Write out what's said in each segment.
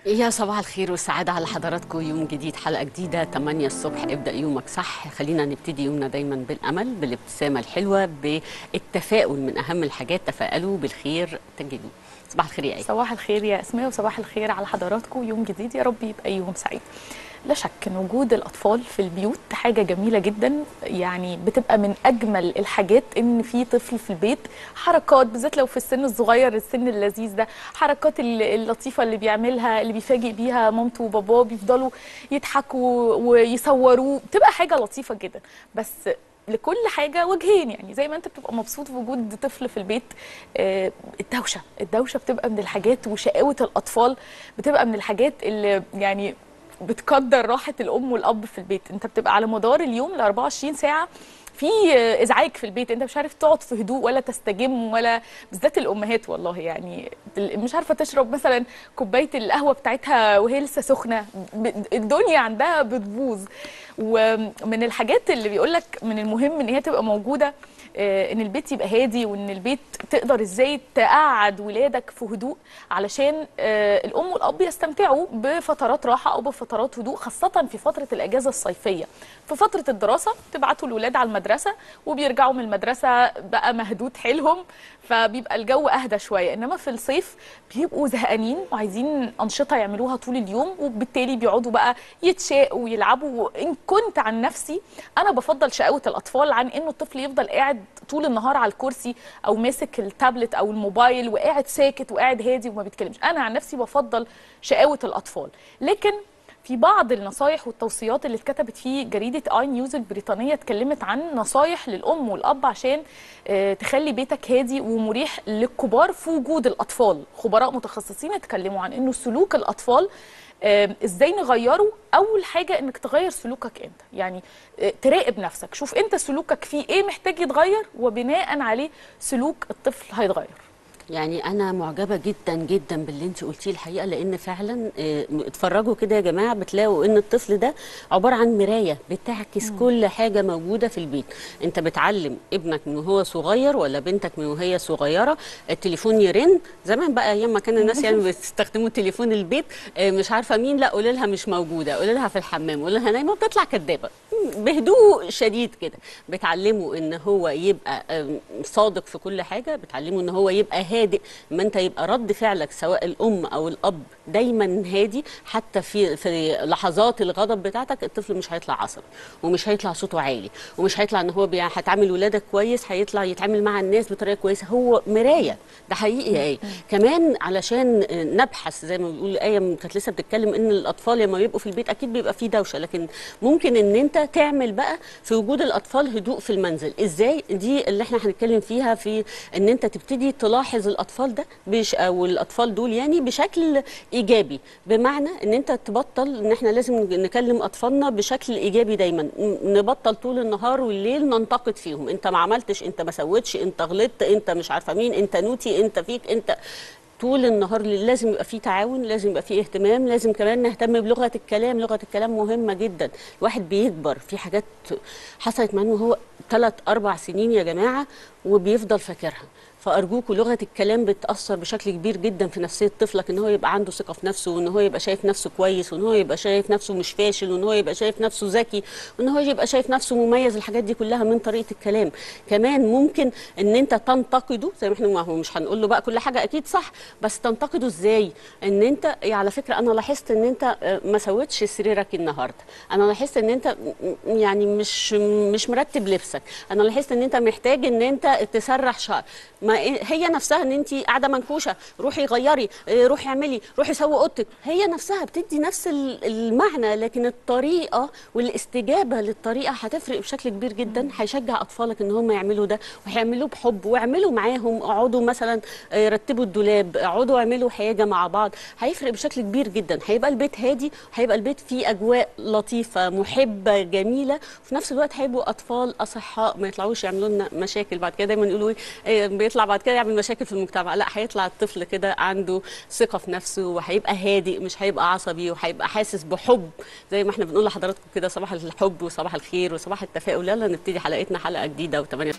يا صباح الخير والسعادة على حضراتكم يوم جديد حلقة جديدة 8 الصبح ابدأ يومك صح خلينا نبتدي يومنا دايما بالأمل بالابتسامة الحلوة بالتفاؤل من أهم الحاجات تفائلوا بالخير تجدوا صباح الخير يا أيه صباح الخير يا اسماء وصباح الخير على حضراتكم يوم جديد يا رب يبقى يوم سعيد لا شك ان وجود الاطفال في البيوت حاجه جميله جدا يعني بتبقى من اجمل الحاجات ان في طفل في البيت حركات بالذات لو في السن الصغير السن اللذيذ ده حركات ال- اللطيفه اللي بيعملها اللي بيفاجئ بيها مامته وباباه بيفضلوا يضحكوا ويصوروه بتبقى حاجه لطيفه جدا بس لكل حاجه وجهين يعني زي ما انت بتبقى مبسوط بوجود طفل في البيت آه، الدوشه الدوشه بتبقى من الحاجات وشقاوه الاطفال بتبقى من الحاجات اللي يعني بتقدر راحه الام والاب في البيت انت بتبقى على مدار اليوم ال 24 ساعه في آه، ازعاج في البيت انت مش عارف تقعد في هدوء ولا تستجم ولا بالذات الامهات والله يعني مش عارفه تشرب مثلا كوبايه القهوه بتاعتها وهي لسه سخنه ب- الدنيا عندها بتبوظ ومن الحاجات اللي بيقول لك من المهم ان هي تبقى موجوده آه، ان البيت يبقى هادي وان البيت تقدر ازاي تقعد ولادك في هدوء علشان آه، الام والاب يستمتعوا بفترات راحه او بفترات هدوء خاصه في فتره الاجازه الصيفيه في فتره الدراسه تبعتوا الولاد على المدرسه وبيرجعوا من المدرسه بقى مهدود حيلهم فبيبقى الجو اهدى شويه انما في الصيف بيبقوا زهقانين وعايزين انشطه يعملوها طول اليوم وبالتالي بيقعدوا بقى يتشاقوا ويلعبوا ان كنت عن نفسي انا بفضل شقاوه الاطفال عن انه الطفل يفضل قاعد طول النهار على الكرسي او ماسك التابلت او الموبايل وقاعد ساكت وقاعد هادي وما بيتكلمش انا عن نفسي بفضل شقاوه الاطفال لكن في بعض النصايح والتوصيات اللي اتكتبت في جريدة اي نيوز البريطانية اتكلمت عن نصايح للأم والأب عشان آه، تخلي بيتك هادي ومريح للكبار في وجود الأطفال خبراء متخصصين اتكلموا عن انه سلوك الأطفال آه، ازاي نغيره اول حاجه انك تغير سلوكك انت يعني آه، تراقب نفسك شوف انت سلوكك فيه ايه محتاج يتغير وبناء عليه سلوك الطفل هيتغير يعني انا معجبه جدا جدا باللي انت قلتيه الحقيقه لان فعلا آه، اتفرجوا كده يا جماعه بتلاقوا ان الطفل ده عباره عن مرايه بتعكس كل حاجه موجوده في البيت انت بتعلم ابنك من وهو صغير ولا بنتك من وهي صغيره التليفون يرن زمان بقى ايام ما كان الناس يعني بيستخدموا تليفون البيت آه، مش عارفه مين لا قولي لها مش موجوده قولي لها في الحمام قولي لها نايمه بتطلع كدابه بهدوء شديد كده بتعلمه ان هو يبقى آم، صادق في كل حاجه بتعلمه ان هو يبقى هادئ ما انت يبقى رد فعلك سواء الام او الاب دايما هادي حتى في في لحظات الغضب بتاعتك الطفل مش هيطلع عصبي ومش هيطلع صوته عالي ومش هيطلع ان هو بي- هتعامل ولادك كويس هيطلع يتعامل مع الناس بطريقه كويسه هو مرايه ده حقيقي يا ايه كمان علشان نبحث زي ما بيقول ايه كانت لسه بتتكلم ان الاطفال لما بيبقوا في البيت اكيد بيبقى فيه دوشه لكن ممكن ان انت تعمل بقى في وجود الاطفال هدوء في المنزل ازاي دي اللي احنا هنتكلم فيها في ان انت تبتدي تلاحظ الاطفال ده بش او الاطفال دول يعني بشكل ايجابي بمعنى ان انت تبطل ان احنا لازم نكلم اطفالنا بشكل ايجابي دايما ن- نبطل طول النهار والليل ننتقد فيهم انت ما عملتش انت ما سويتش انت غلطت انت مش عارفه مين انت نوتي انت فيك انت طول النهار لازم يبقى فيه تعاون لازم يبقى فيه اهتمام لازم كمان نهتم بلغه الكلام لغه الكلام مهمه جدا الواحد بيكبر في حاجات حصلت معاه هو ثلاث اربع سنين يا جماعه وبيفضل فاكرها فارجوكوا لغه الكلام بتاثر بشكل كبير جدا في نفسيه طفلك ان هو يبقى عنده ثقه في نفسه وان هو يبقى شايف نفسه كويس وان هو يبقى شايف نفسه مش فاشل وان هو يبقى شايف نفسه ذكي وان هو يبقى شايف نفسه مميز الحاجات دي كلها من طريقه الكلام كمان ممكن ان انت تنتقده زي ما احنا ما هو مش هنقول له بقى كل حاجه اكيد صح بس تنتقده ازاي ان انت يعني على فكره انا لاحظت ان انت آه، ما سويتش سريرك النهارده انا لاحظت ان انت م- يعني مش مش مرتب لبسك انا لاحظت ان انت محتاج ان انت تسرح شعر ما إيه- هي نفسها ان انت قاعده منكوشه روحي غيري إيه، روحي اعملي روحي سوي اوضتك هي نفسها بتدي نفس ال- المعنى لكن الطريقه والاستجابه للطريقه هتفرق بشكل كبير جدا هيشجع اطفالك ان هم يعملوا ده وهيعملوه بحب واعملوا معاهم اقعدوا مثلا آه، رتبوا الدولاب اقعدوا اعملوا حاجه مع بعض هيفرق بشكل كبير جدا هيبقى البيت هادي هيبقى البيت فيه اجواء لطيفه محبه جميله وفي نفس الوقت هيبقوا اطفال اصحاء ما يطلعوش يعملوا لنا مشاكل بعد كده دايما يقولوا إيه، بيطلع بعد كده يعمل مشاكل في المجتمع لا هيطلع الطفل كده عنده ثقه في نفسه وهيبقى هادئ مش هيبقى عصبي وهيبقى حاسس بحب زي ما احنا بنقول لحضراتكم كده صباح الحب وصباح الخير وصباح التفاؤل يلا نبتدي حلقتنا حلقه جديده وتمانية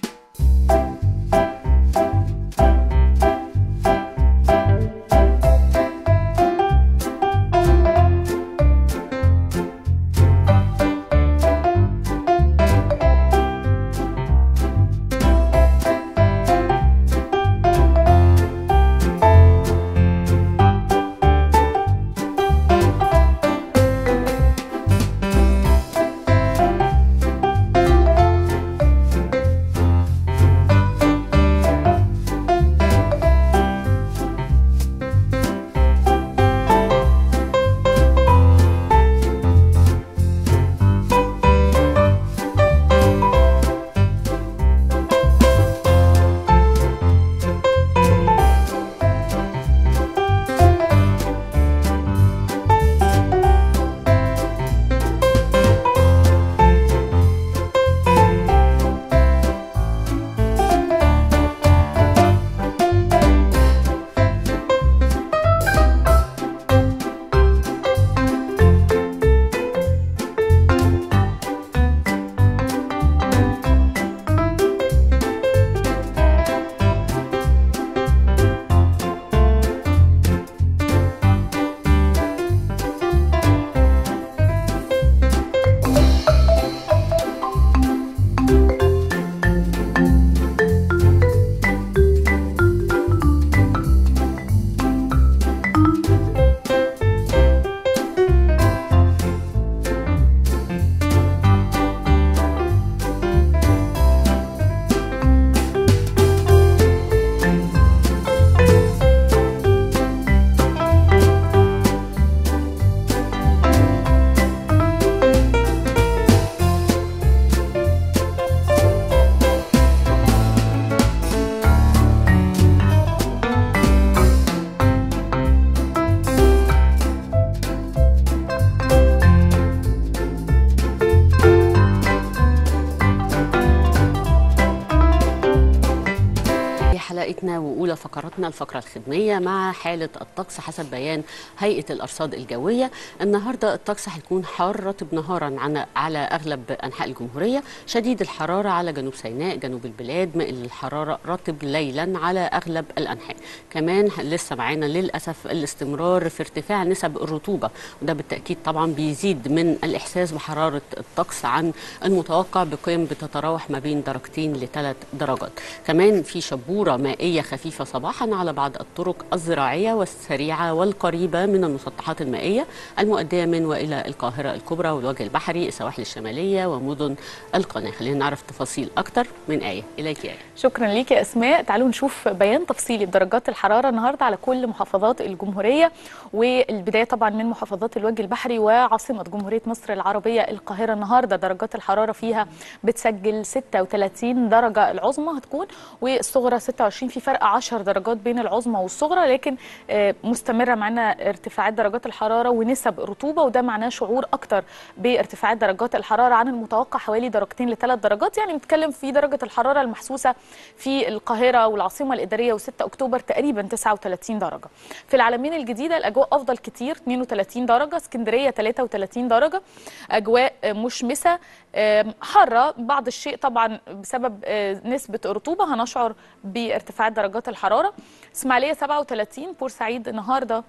حلقتنا واولى فقراتنا الفقره الخدميه مع حاله الطقس حسب بيان هيئه الارصاد الجويه النهارده الطقس هيكون حار رطب نهارا عن- على اغلب انحاء الجمهوريه شديد الحراره على جنوب سيناء جنوب البلاد مائل الحراره رطب ليلا على اغلب الانحاء كمان لسه معانا للاسف الاستمرار في ارتفاع نسب الرطوبه وده بالتاكيد طبعا بيزيد من الاحساس بحراره الطقس عن المتوقع بقيم بتتراوح ما بين درجتين لثلاث درجات كمان في شبوره مائيه خفيفه صباحا على بعض الطرق الزراعيه والسريعه والقريبه من المسطحات المائيه المؤديه من والى القاهره الكبرى والوجه البحري السواحل الشماليه ومدن القناه خلينا نعرف تفاصيل اكتر من ايه اليك يا ايه شكرا ليك يا اسماء تعالوا نشوف بيان تفصيلي بدرجات الحراره النهارده على كل محافظات الجمهوريه والبدايه طبعا من محافظات الوجه البحري وعاصمه جمهوريه مصر العربيه القاهره النهارده درجات الحراره فيها بتسجل 36 درجه العظمى هتكون والصغرى 26 في فرق 10 درجات بين العظمى والصغرى لكن آه، مستمره معانا ارتفاعات درجات الحراره ونسب الرطوبه وده معناه شعور اكتر بارتفاعات درجات الحراره عن المتوقع حوالي درجتين لثلاث درجات يعني بنتكلم في درجه الحراره المحسوسه في القاهره والعاصمه الاداريه و6 اكتوبر تقريبا 39 درجه في العلمين الجديده الاجواء افضل كتير 32 درجه اسكندريه 33 درجه اجواء آه، مشمسه آم، حاره بعض الشيء طبعا بسبب آه، نسبه الرطوبه هنشعر بارتفاعات درجات الحراره اسماعيليه 37 بورسعيد النهارده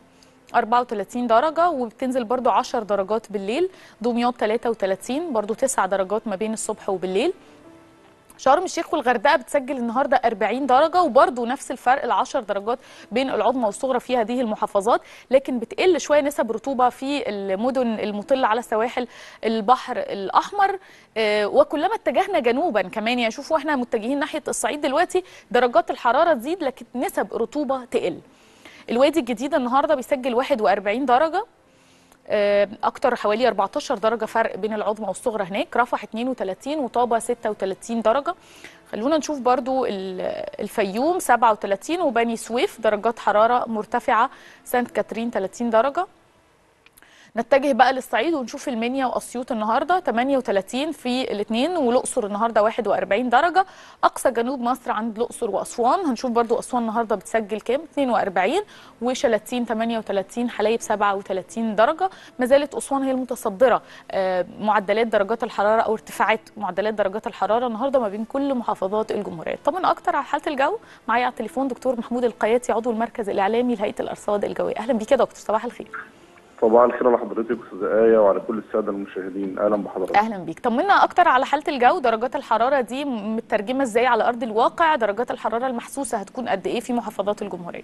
34 درجة وبتنزل برضو 10 درجات بالليل دمياط 33 برضو 9 درجات ما بين الصبح وبالليل شرم الشيخ والغردقه بتسجل النهارده 40 درجه وبرضه نفس الفرق ال 10 درجات بين العظمى والصغرى في هذه المحافظات لكن بتقل شويه نسب رطوبه في المدن المطله على سواحل البحر الاحمر آه، وكلما اتجهنا جنوبا كمان يعني شوفوا احنا متجهين ناحيه الصعيد دلوقتي درجات الحراره تزيد لكن نسب رطوبه تقل الوادي الجديد النهارده بيسجل 41 درجه آه، اكتر حوالي 14 درجه فرق بين العظمى والصغرى هناك رفح 32 وطابه 36 درجه خلونا نشوف برضو ال- الفيوم 37 وبني سويف درجات حراره مرتفعه سانت كاترين 30 درجه نتجه بقى للصعيد ونشوف المنيا واسيوط النهارده 38 في الاثنين والاقصر النهارده 41 درجه اقصى جنوب مصر عند الاقصر واسوان هنشوف برضو اسوان النهارده بتسجل كام 42 وشلاتين 38 حلايب 37 درجه ما زالت اسوان هي المتصدره آه، معدلات درجات الحراره او ارتفاعات معدلات درجات الحراره النهارده ما بين كل محافظات الجمهوريه طبعا اكتر على حاله الجو معايا على التليفون دكتور محمود القياتي عضو المركز الاعلامي لهيئه الارصاد الجويه اهلا بيك يا دكتور صباح الخير صباح الخير على حضرتك استاذ آية وعلى كل السادة المشاهدين أهلا بحضرتك اهلا بيك طمنا اكتر على حاله الجو درجات الحراره دي مترجمه ازاي على ارض الواقع درجات الحراره المحسوسه هتكون قد ايه في محافظات الجمهوريه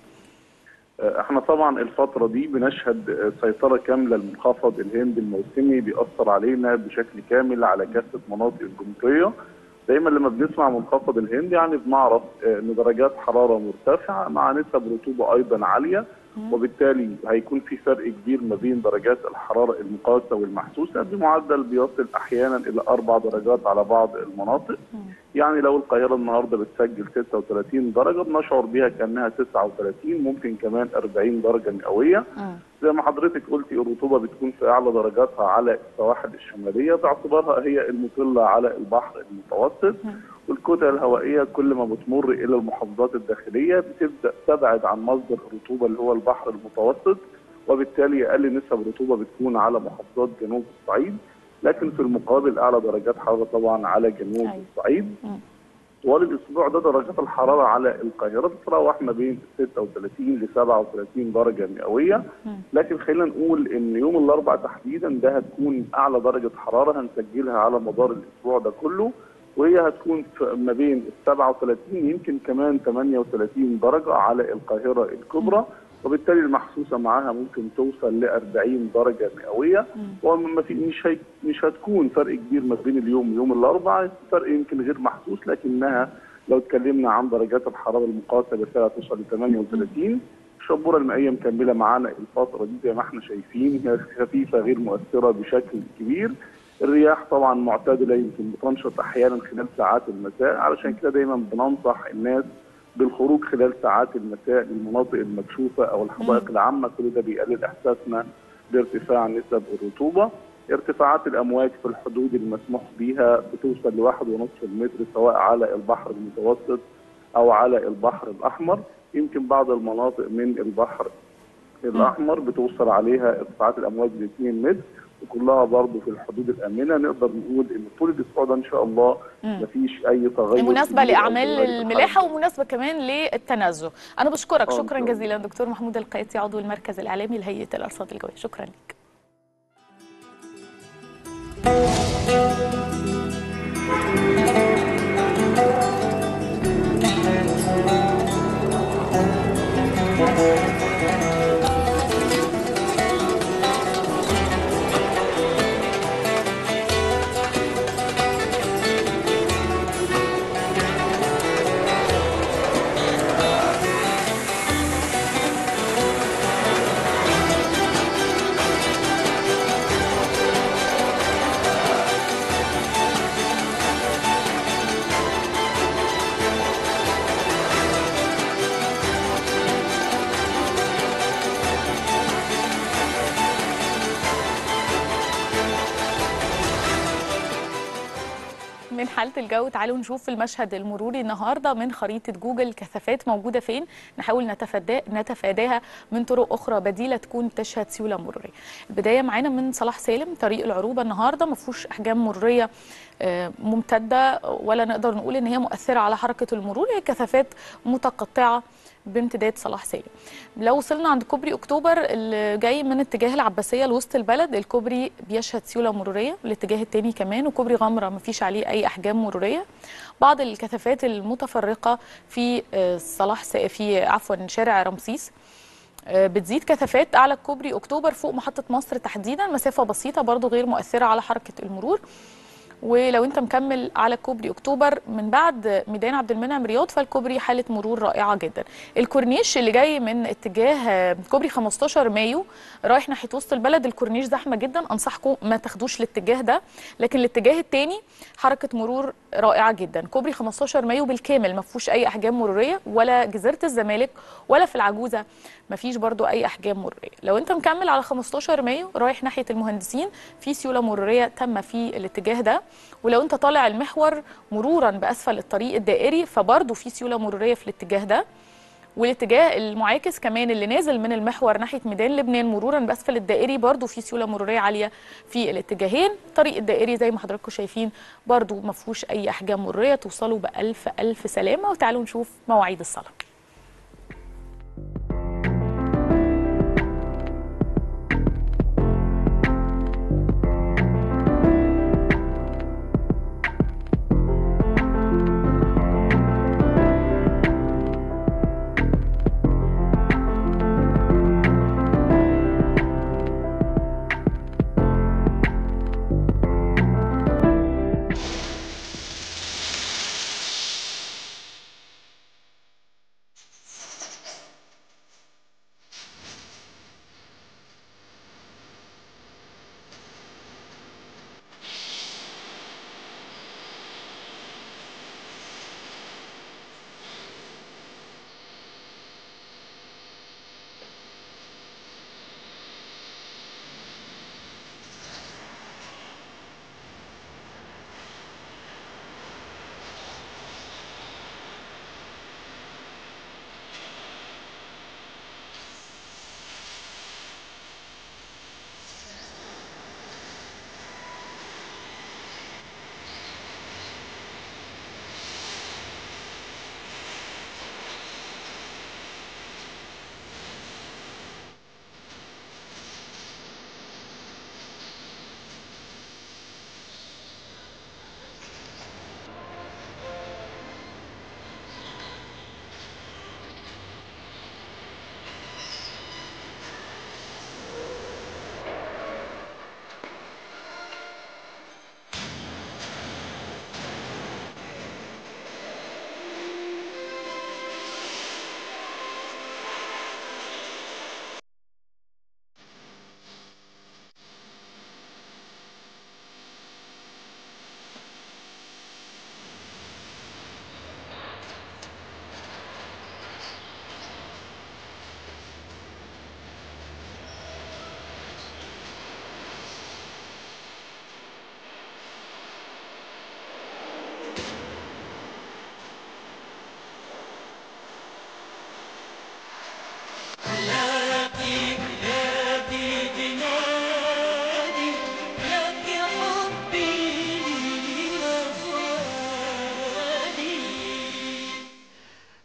آه، احنا طبعا الفترة دي بنشهد آه، سيطرة كاملة لمنخفض الهند الموسمي بيأثر علينا بشكل كامل على كافة مناطق الجمهورية دايما لما بنسمع منخفض الهند يعني بنعرف آه، ان درجات حرارة مرتفعة مع نسب رطوبة ايضا عالية وبالتالي هيكون في فرق كبير ما بين درجات الحرارة المقاسة والمحسوسة بمعدل بيصل احيانا الى اربع درجات على بعض المناطق يعني لو القاهرة النهاردة بتسجل 36 درجة بنشعر بيها كأنها 39 ممكن كمان 40 درجة مئوية زي ما حضرتك قلتي الرطوبة بتكون في أعلى درجاتها على السواحل الشمالية باعتبارها هي المطلة على البحر المتوسط والكتل الهوائية كل ما بتمر إلى المحافظات الداخلية بتبدأ تبعد عن مصدر الرطوبة اللي هو البحر المتوسط وبالتالي أقل نسب رطوبة بتكون على محافظات جنوب الصعيد لكن في المقابل أعلى درجات حرارة طبعا على جنوب أيوة. الصعيد مم. طوال الاسبوع ده درجات الحراره على القاهره بتتراوح ما بين 36 ل 37 درجه مئويه لكن خلينا نقول ان يوم الاربعاء تحديدا ده هتكون اعلى درجه حراره هنسجلها على مدار الاسبوع ده كله وهي هتكون في ما بين ال 37 يمكن كمان 38 درجه على القاهره الكبرى وبالتالي المحسوسه معاها ممكن توصل ل 40 درجه مئويه وما في مش هي مش هتكون فرق كبير ما بين اليوم ويوم الاربعاء فرق يمكن غير محسوس لكنها لو اتكلمنا عن درجات الحراره المقاسه بالفعل توصل ل 38 الشبوره المائيه مكمله معانا الفتره دي زي ما احنا شايفين هي خفيفه غير مؤثره بشكل كبير الرياح طبعا معتدله يمكن بتنشط احيانا خلال ساعات المساء علشان كده دايما بننصح الناس بالخروج خلال ساعات المساء للمناطق المكشوفه او الحدائق العامه كل ده بيقلل احساسنا بارتفاع نسب الرطوبه ارتفاعات الامواج في الحدود المسموح بها بتوصل لواحد ونصف المتر سواء على البحر المتوسط او على البحر الاحمر يمكن بعض المناطق من البحر الاحمر بتوصل عليها ارتفاعات الامواج ل 2 متر وكلها برضه في الحدود الامنه نقدر نقول ان طول الاسبوع ده ان شاء الله مفيش اي تغير مناسبه كبير أو لاعمال تغير في الملاحه الحركة. ومناسبه كمان للتنزه انا بشكرك آه، إن شكرا شاء الله. جزيلا دكتور محمود القيسي عضو المركز الاعلامي لهيئه الارصاد الجويه شكرا لك من حالة الجو تعالوا نشوف المشهد المروري النهارده من خريطة جوجل كثافات موجودة فين نحاول نتفادى نتفاداها من طرق أخرى بديلة تكون تشهد سيولة مرورية. البداية معانا من صلاح سالم طريق العروبة النهارده ما فيهوش أحجام مرورية آه، ممتدة ولا نقدر نقول إن هي مؤثرة على حركة المرور هي كثافات متقطعة بامتداد صلاح سالم لو وصلنا عند كوبري اكتوبر اللي جاي من اتجاه العباسيه لوسط البلد الكوبري بيشهد سيوله مروريه الاتجاه الثاني كمان وكوبري غمره ما فيش عليه اي احجام مروريه بعض الكثافات المتفرقه في آه، صلاح س- في عفوا شارع رمسيس آه، بتزيد كثافات اعلى كوبري اكتوبر فوق محطه مصر تحديدا مسافه بسيطه برضو غير مؤثره على حركه المرور ولو انت مكمل على كوبري اكتوبر من بعد ميدان عبد المنعم رياض فالكوبري حاله مرور رائعه جدا الكورنيش اللي جاي من اتجاه آه، كوبري 15 مايو رايح ناحيه وسط البلد الكورنيش زحمه جدا انصحكم ما تاخدوش الاتجاه ده لكن الاتجاه الثاني حركه مرور رائعه جدا كوبري 15 مايو بالكامل ما فيهوش اي احجام مروريه ولا جزيره الزمالك ولا في العجوزه ما فيش برضو اي احجام مروريه لو انت مكمل على 15 مايو رايح ناحيه المهندسين في سيوله مروريه تم في الاتجاه ده ولو انت طالع المحور مرورا باسفل الطريق الدائري فبرضو في سيوله مروريه في الاتجاه ده والاتجاه المعاكس كمان اللي نازل من المحور ناحيه ميدان لبنان مرورا باسفل الدائري برضو في سيوله مروريه عاليه في الاتجاهين الطريق الدائري زي ما حضراتكم شايفين برضو ما فيهوش اي احجام مروريه توصلوا بالف الف سلامه وتعالوا نشوف مواعيد الصلاه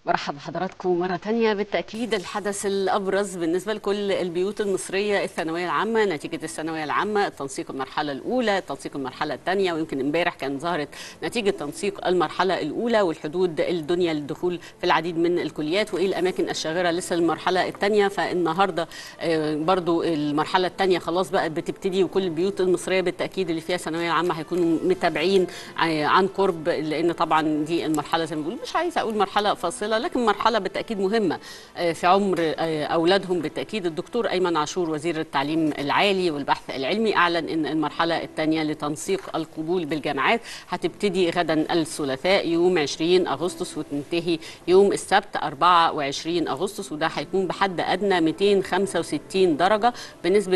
مرحبا بحضراتكم مرة تانية بالتأكيد الحدث الأبرز بالنسبة لكل البيوت المصرية الثانوية العامة نتيجة الثانوية العامة تنسيق المرحلة الأولى تنسيق المرحلة الثانية ويمكن امبارح كان ظهرت نتيجة تنسيق المرحلة الأولى والحدود الدنيا للدخول في العديد من الكليات وإيه الأماكن الشاغرة لسه المرحلة الثانية فالنهاردة آه، برضو المرحلة الثانية خلاص بقى بتبتدي وكل البيوت المصرية بالتأكيد اللي فيها ثانوية عامة هيكونوا متابعين آه، عن قرب لأن طبعا دي المرحلة زي ما بقول مش عايزة أقول مرحلة فاصلة لكن مرحلة بالتأكيد مهمة آه، في عمر آه، أولادهم بالتأكيد الدكتور أيمن عاشور وزير التعليم العالي والبحث العلمي أعلن أن المرحلة الثانية لتنسيق القبول بالجامعات هتبتدي غدا الثلاثاء يوم 20 أغسطس وتنتهي يوم السبت 24 أغسطس وده هيكون بحد أدنى 265 درجة بنسبة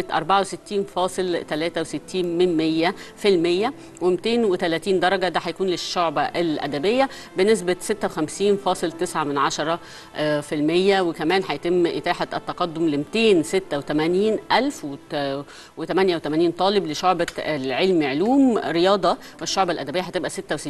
64.63 من 100 في المية و230 درجة ده هيكون للشعبة الأدبية بنسبة 56.9 من عشرة آه، في المية وكمان هيتم إتاحة التقدم ل 286,088 طالب لشعبة العلم علوم رياضة والشعبة الأدبية هتبقى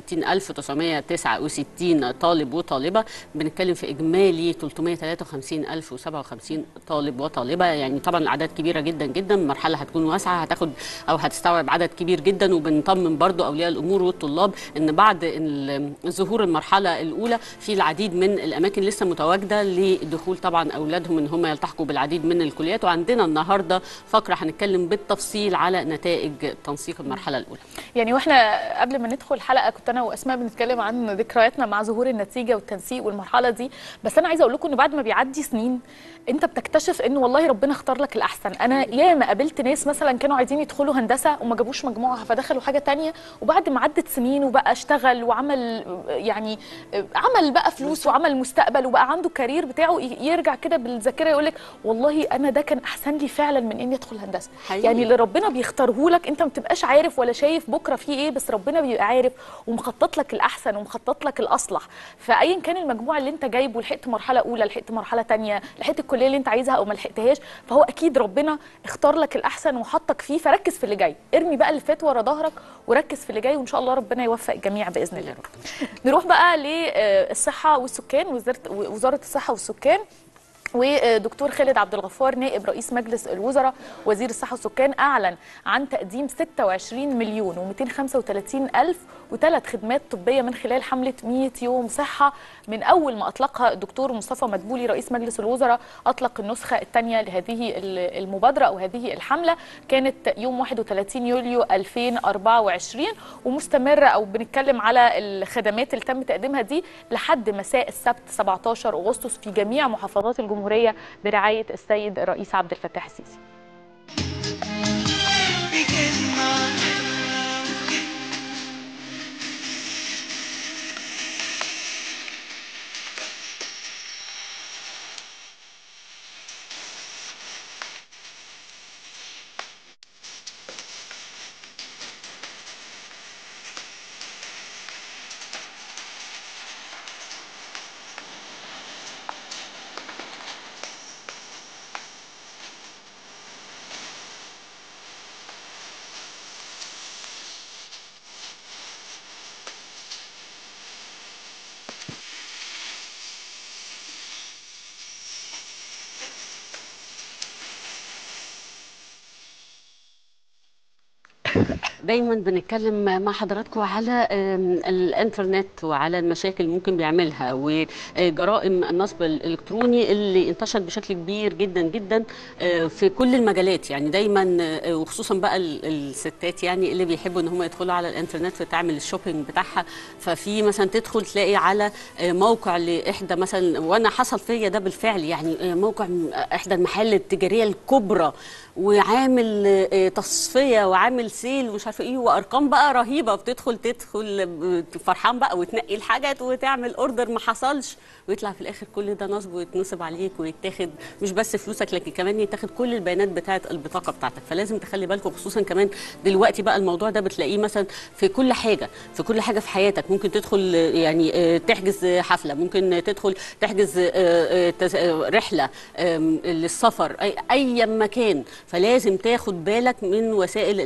66,969 طالب وطالبة بنتكلم في إجمالي 353,057 طالب وطالبة يعني طبعا الأعداد كبيرة جدا جدا المرحلة هتكون واسعة هتاخد أو هتستوعب عدد كبير جدا وبنطمن برضو أولياء الأمور والطلاب إن بعد ال- ظهور المرحلة الأولى في العديد من الأماكن لسه متواجدة لدخول طبعا أولادهم إن هم يلتحقوا بالعديد من الكليات وعندنا النهاردة فقرة هنتكلم بالتفصيل على نتائج تنسيق المرحلة الأولى يعني واحنا قبل ما ندخل الحلقه كنت انا واسماء بنتكلم عن ذكرياتنا مع ظهور النتيجه والتنسيق والمرحله دي بس انا عايزه اقول لكم ان بعد ما بيعدي سنين انت بتكتشف ان والله ربنا اختار لك الاحسن انا ياما قابلت ناس مثلا كانوا عايزين يدخلوا هندسه وما جابوش مجموعه فدخلوا حاجه تانية وبعد ما عدت سنين وبقى اشتغل وعمل يعني عمل بقى فلوس وعمل مستقبل وبقى عنده كارير بتاعه ي- يرجع كده بالذاكره يقول لك والله انا ده كان احسن لي فعلا من اني ادخل هندسه حقيقي. يعني اللي ربنا بيختاره لك انت ما بتبقاش عارف ولا شايف بكره فيه ايه بس ربنا بيبقى عارف ومخطط لك الاحسن ومخطط لك الاصلح فايا كان المجموع اللي انت جايبه لحقت مرحله اولى لحقت مرحله تانية لحقت الكليه اللي انت عايزها او ما لحقتهاش فهو اكيد ربنا اختار لك الاحسن وحطك فيه فركز في اللي جاي ارمي بقى اللي فات ورا ظهرك وركز في اللي جاي وان شاء الله ربنا يوفق الجميع باذن الله نروح بقى للصحه والسكان وزاره وزاره الصحه والسكان ودكتور خالد عبد الغفار نائب رئيس مجلس الوزراء وزير الصحه والسكان اعلن عن تقديم 26 مليون و235 الف وثلاث خدمات طبيه من خلال حمله 100 يوم صحه من اول ما اطلقها الدكتور مصطفى مدبولي رئيس مجلس الوزراء اطلق النسخه الثانيه لهذه المبادره او هذه الحمله كانت يوم 31 يوليو 2024 ومستمره او بنتكلم على الخدمات اللي تم تقديمها دي لحد مساء السبت 17 اغسطس في جميع محافظات الجمهوريه برعايه السيد الرئيس عبد الفتاح السيسي begin my دايما بنتكلم مع حضراتكم على آم، الانترنت وعلى المشاكل اللي ممكن بيعملها وجرائم النصب الالكتروني اللي انتشرت بشكل كبير جدا جدا آه، في كل المجالات يعني دايما آه، وخصوصا بقى ال- الستات يعني اللي بيحبوا ان هم يدخلوا على الانترنت وتعمل الشوبينج بتاعها ففي مثلا تدخل تلاقي على آه، موقع لاحدى مثلا وانا حصل فيا ده بالفعل يعني آه، موقع م- احدى المحال التجاريه الكبرى وعامل آه، تصفيه وعامل سيل ومش عارفه ايه وارقام بقى رهيبه بتدخل تدخل ب- فرحان بقى وتنقي الحاجات وتعمل اوردر ما حصلش ويطلع في الاخر كل ده نصب ويتنصب عليك ويتاخد مش بس فلوسك لكن كمان يتاخد كل البيانات بتاعه البطاقه بتاعتك فلازم تخلي بالكم خصوصا كمان دلوقتي بقى الموضوع ده بتلاقيه مثلا في كل حاجه في كل حاجه في حياتك ممكن تدخل آه، يعني آه، تحجز حفله ممكن تدخل تحجز آه، آه، تز- آه، رحله آم، للسفر اي اي مكان فلازم تاخد بالك من وسائل الاحتيال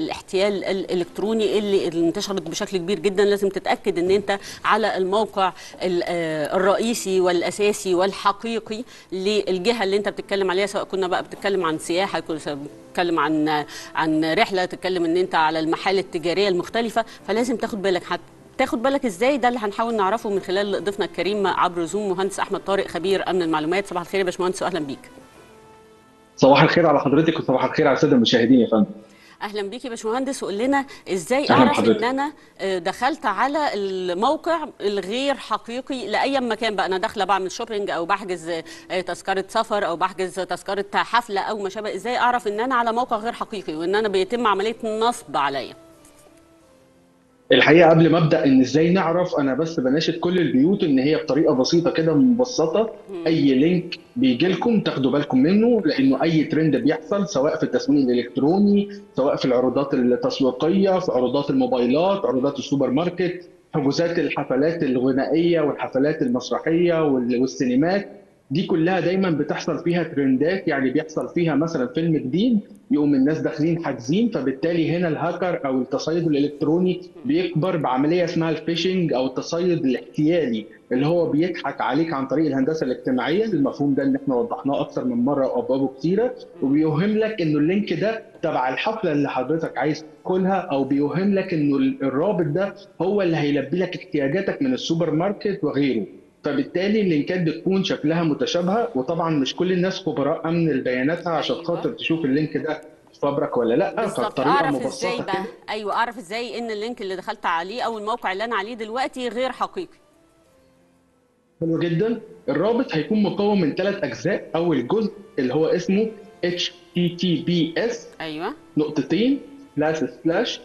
ال- الالكتروني اللي اللي انتشرت بشكل كبير جدا لازم تتاكد ان انت على الموقع ال- آه، الرئيسي والاساسي والحقيقي للجهه اللي انت بتتكلم عليها سواء كنا بقى بتتكلم عن سياحه كنا سواء بتتكلم عن عن رحله تتكلم ان انت على المحال التجاريه المختلفه فلازم تاخد بالك حت تاخد بالك ازاي ده اللي هنحاول نعرفه من خلال ضيفنا الكريم عبر زوم مهندس احمد طارق خبير امن المعلومات صباح الخير يا باشمهندس واهلا بيك صباح الخير على حضرتك وصباح الخير على الساده المشاهدين يا فندم اهلا بيك يا باشمهندس وقول لنا ازاي أهلا اعرف بحضرتك. ان انا آه، دخلت على الموقع الغير حقيقي لاي مكان بقى انا داخله بعمل شوبينج او بحجز آه، تذكره سفر او بحجز تذكره حفله او ما شابه ازاي اعرف ان انا على موقع غير حقيقي وان انا بيتم عمليه نصب عليا الحقيقه قبل ما ابدا ان ازاي نعرف انا بس بناشد كل البيوت ان هي بطريقه بسيطه كده مبسطه اي لينك بيجي لكم تاخدوا بالكم منه لانه اي ترند بيحصل سواء في التسويق الالكتروني سواء في العروضات التسويقيه في عروضات الموبايلات عروضات السوبر ماركت حجوزات الحفلات الغنائيه والحفلات المسرحيه وال- والسينمات دي كلها دايما بتحصل فيها ترندات يعني بيحصل فيها مثلا فيلم جديد يقوم الناس داخلين حاجزين فبالتالي هنا الهاكر او التصيد الالكتروني بيكبر بعمليه اسمها الفيشنج او التصيد الاحتيالي اللي هو بيضحك عليك عن طريق الهندسه الاجتماعيه المفهوم ده اللي احنا وضحناه اكثر من مره وابوابه كتيره وبيوهم لك انه اللينك ده تبع الحفله اللي حضرتك عايز تدخلها او بيوهم لك انه الرابط ده هو اللي هيلبي لك احتياجاتك من السوبر ماركت وغيره فبالتالي اللينكات بتكون شكلها متشابهه وطبعا مش كل الناس خبراء امن البيانات عشان أيوة. خاطر تشوف اللينك ده فبرك ولا لا بالظبط فبطريقه اعرف ازاي مبسطه بقى كده ايوه اعرف ازاي ان اللينك اللي دخلت عليه او الموقع اللي انا عليه دلوقتي غير حقيقي حلو جدا الرابط هيكون مكون من ثلاث اجزاء اول جزء اللي هو اسمه https ايوه نقطتين سلاش سلاش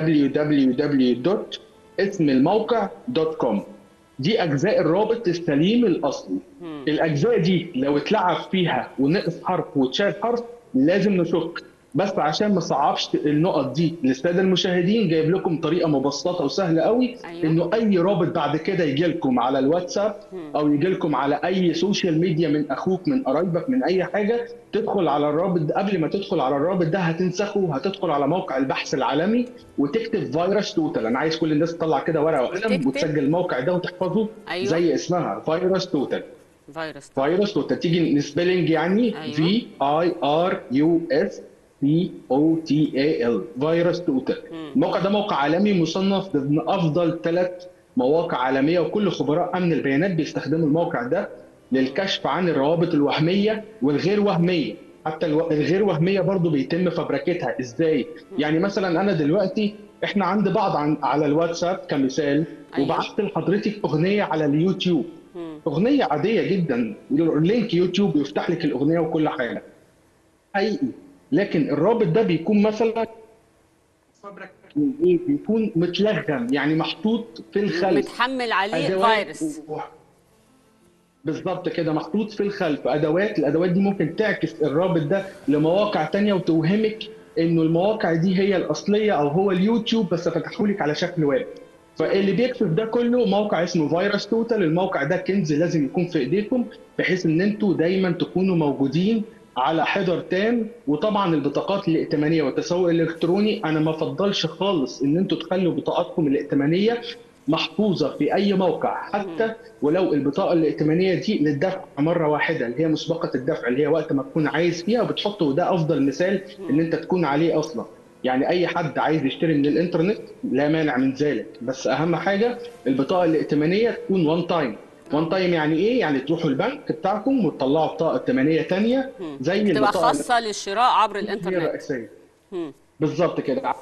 www اسم الموقع دوت كوم دي اجزاء الرابط السليم الاصلي الاجزاء دي لو اتلعب فيها ونقص حرف واتشال حرف لازم نشك بس عشان ما صعبش النقط دي للساده المشاهدين جايب لكم طريقه مبسطه وسهله قوي أيوة. انه اي رابط بعد كده يجي لكم على الواتساب او يجي لكم على اي سوشيال ميديا من اخوك من قرايبك من اي حاجه تدخل على الرابط ده قبل ما تدخل على الرابط ده هتنسخه هتدخل على موقع البحث العالمي وتكتب فيروس توتال انا عايز كل الناس تطلع كده ورقه وقلم تكتب؟ وتسجل الموقع ده وتحفظه أيوة. زي اسمها فيروس توتال فيروس فيروس توتال تيجي سبيلنج يعني أيوة. في اي ار يو اس بي او تي اي ال فيروس توتال الموقع ده موقع عالمي مصنف ضمن افضل ثلاث مواقع عالميه وكل خبراء امن البيانات بيستخدموا الموقع ده للكشف عن الروابط الوهميه والغير وهميه حتى الو- الغير وهميه برضو بيتم فبركتها ازاي يعني مثلا انا دلوقتي احنا عند بعض عن على الواتساب كمثال أيوة. وبعت لحضرتك اغنيه على اليوتيوب مم. اغنيه عاديه جدا لينك يوتيوب يفتح لك الاغنيه وكل حاجه حقيقي لكن الرابط ده بيكون مثلا فبرك من ايه بيكون متلغم يعني محطوط في الخلف متحمل عليه أدوات فيروس و- بالظبط كده محطوط في الخلف ادوات الادوات دي ممكن تعكس الرابط ده لمواقع تانية وتوهمك انه المواقع دي هي الاصليه او هو اليوتيوب بس فتحوا لك على شكل ويب فاللي بيكشف ده كله موقع اسمه فيروس توتال الموقع ده كنز لازم يكون في ايديكم بحيث ان انتوا دايما تكونوا موجودين على حذر تام وطبعا البطاقات الائتمانيه والتسوق الالكتروني انا ما افضلش خالص ان انتوا تخلوا بطاقاتكم الائتمانيه محفوظه في اي موقع حتى ولو البطاقه الائتمانيه دي للدفع مره واحده اللي هي مسبقه الدفع اللي هي وقت ما تكون عايز فيها وبتحطه وده افضل مثال ان انت تكون عليه اصلا يعني اي حد عايز يشتري من الانترنت لا مانع من ذلك بس اهم حاجه البطاقه الائتمانيه تكون وان تايم وان تايم يعني ايه يعني تروحوا البنك بتاعكم وتطلعوا بطاقه ائتمانيه ثانيه زي تبقى البطاقه خاصه للشراء عبر هي الانترنت الرئيسيه مم. بالظبط كده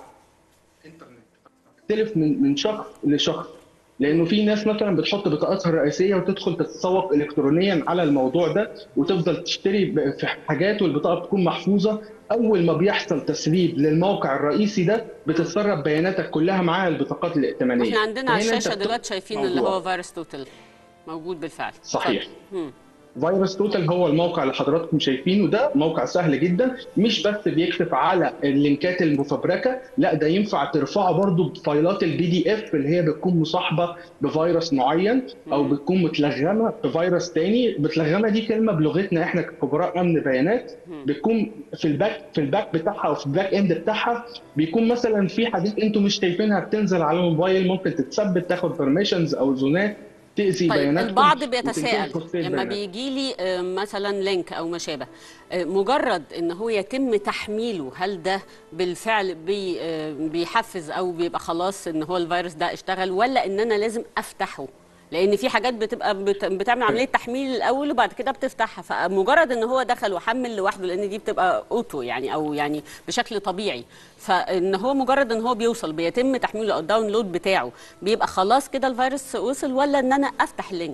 تختلف من من شخص لشخص لانه في ناس مثلا بتحط بطاقتها الرئيسيه وتدخل تتسوق الكترونيا على الموضوع ده وتفضل تشتري ب- في حاجات والبطاقه بتكون محفوظه اول ما بيحصل تسريب للموقع الرئيسي ده بتتسرب بياناتك كلها معاها البطاقات الائتمانيه احنا عندنا على فهنا أنت الشاشه بتدخل دلوقتي شايفين اللي موضوع. هو فيروس توتال موجود بالفعل صحيح. اتفضل. مم. فيروس توتال هو الموقع اللي حضراتكم شايفينه ده موقع سهل جدا مش بس بيكشف على اللينكات المفبركه لا ده ينفع ترفعه برضو بفايلات البي دي اف اللي هي بتكون مصاحبه بفيروس معين او بتكون متلغمه بفيروس تاني متلغمه دي كلمه بلغتنا احنا كخبراء امن بيانات بتكون في الباك في الباك بتاعها او في الباك اند بتاعها بيكون مثلا في حاجات انتم مش شايفينها بتنزل على الموبايل ممكن تتثبت تاخد بيرميشنز او زونات تاذي طيب بياناتكم البعض وتنتهي بيتساءل خصوصية لما البيانات. بيجي لي آه، مثلا لينك او ما شابه آه، مجرد ان هو يتم تحميله هل ده بالفعل بي آه، بيحفز او بيبقى خلاص ان هو الفيروس ده اشتغل ولا ان انا لازم افتحه لان في حاجات بتبقى بت- بتعمل عمليه تحميل الاول وبعد كده بتفتحها فمجرد ان هو دخل وحمل لوحده لان دي بتبقى اوتو يعني او يعني بشكل طبيعي فان هو مجرد ان هو بيوصل بيتم تحميله او الداونلود بتاعه بيبقى خلاص كده الفيروس وصل ولا ان انا افتح اللينك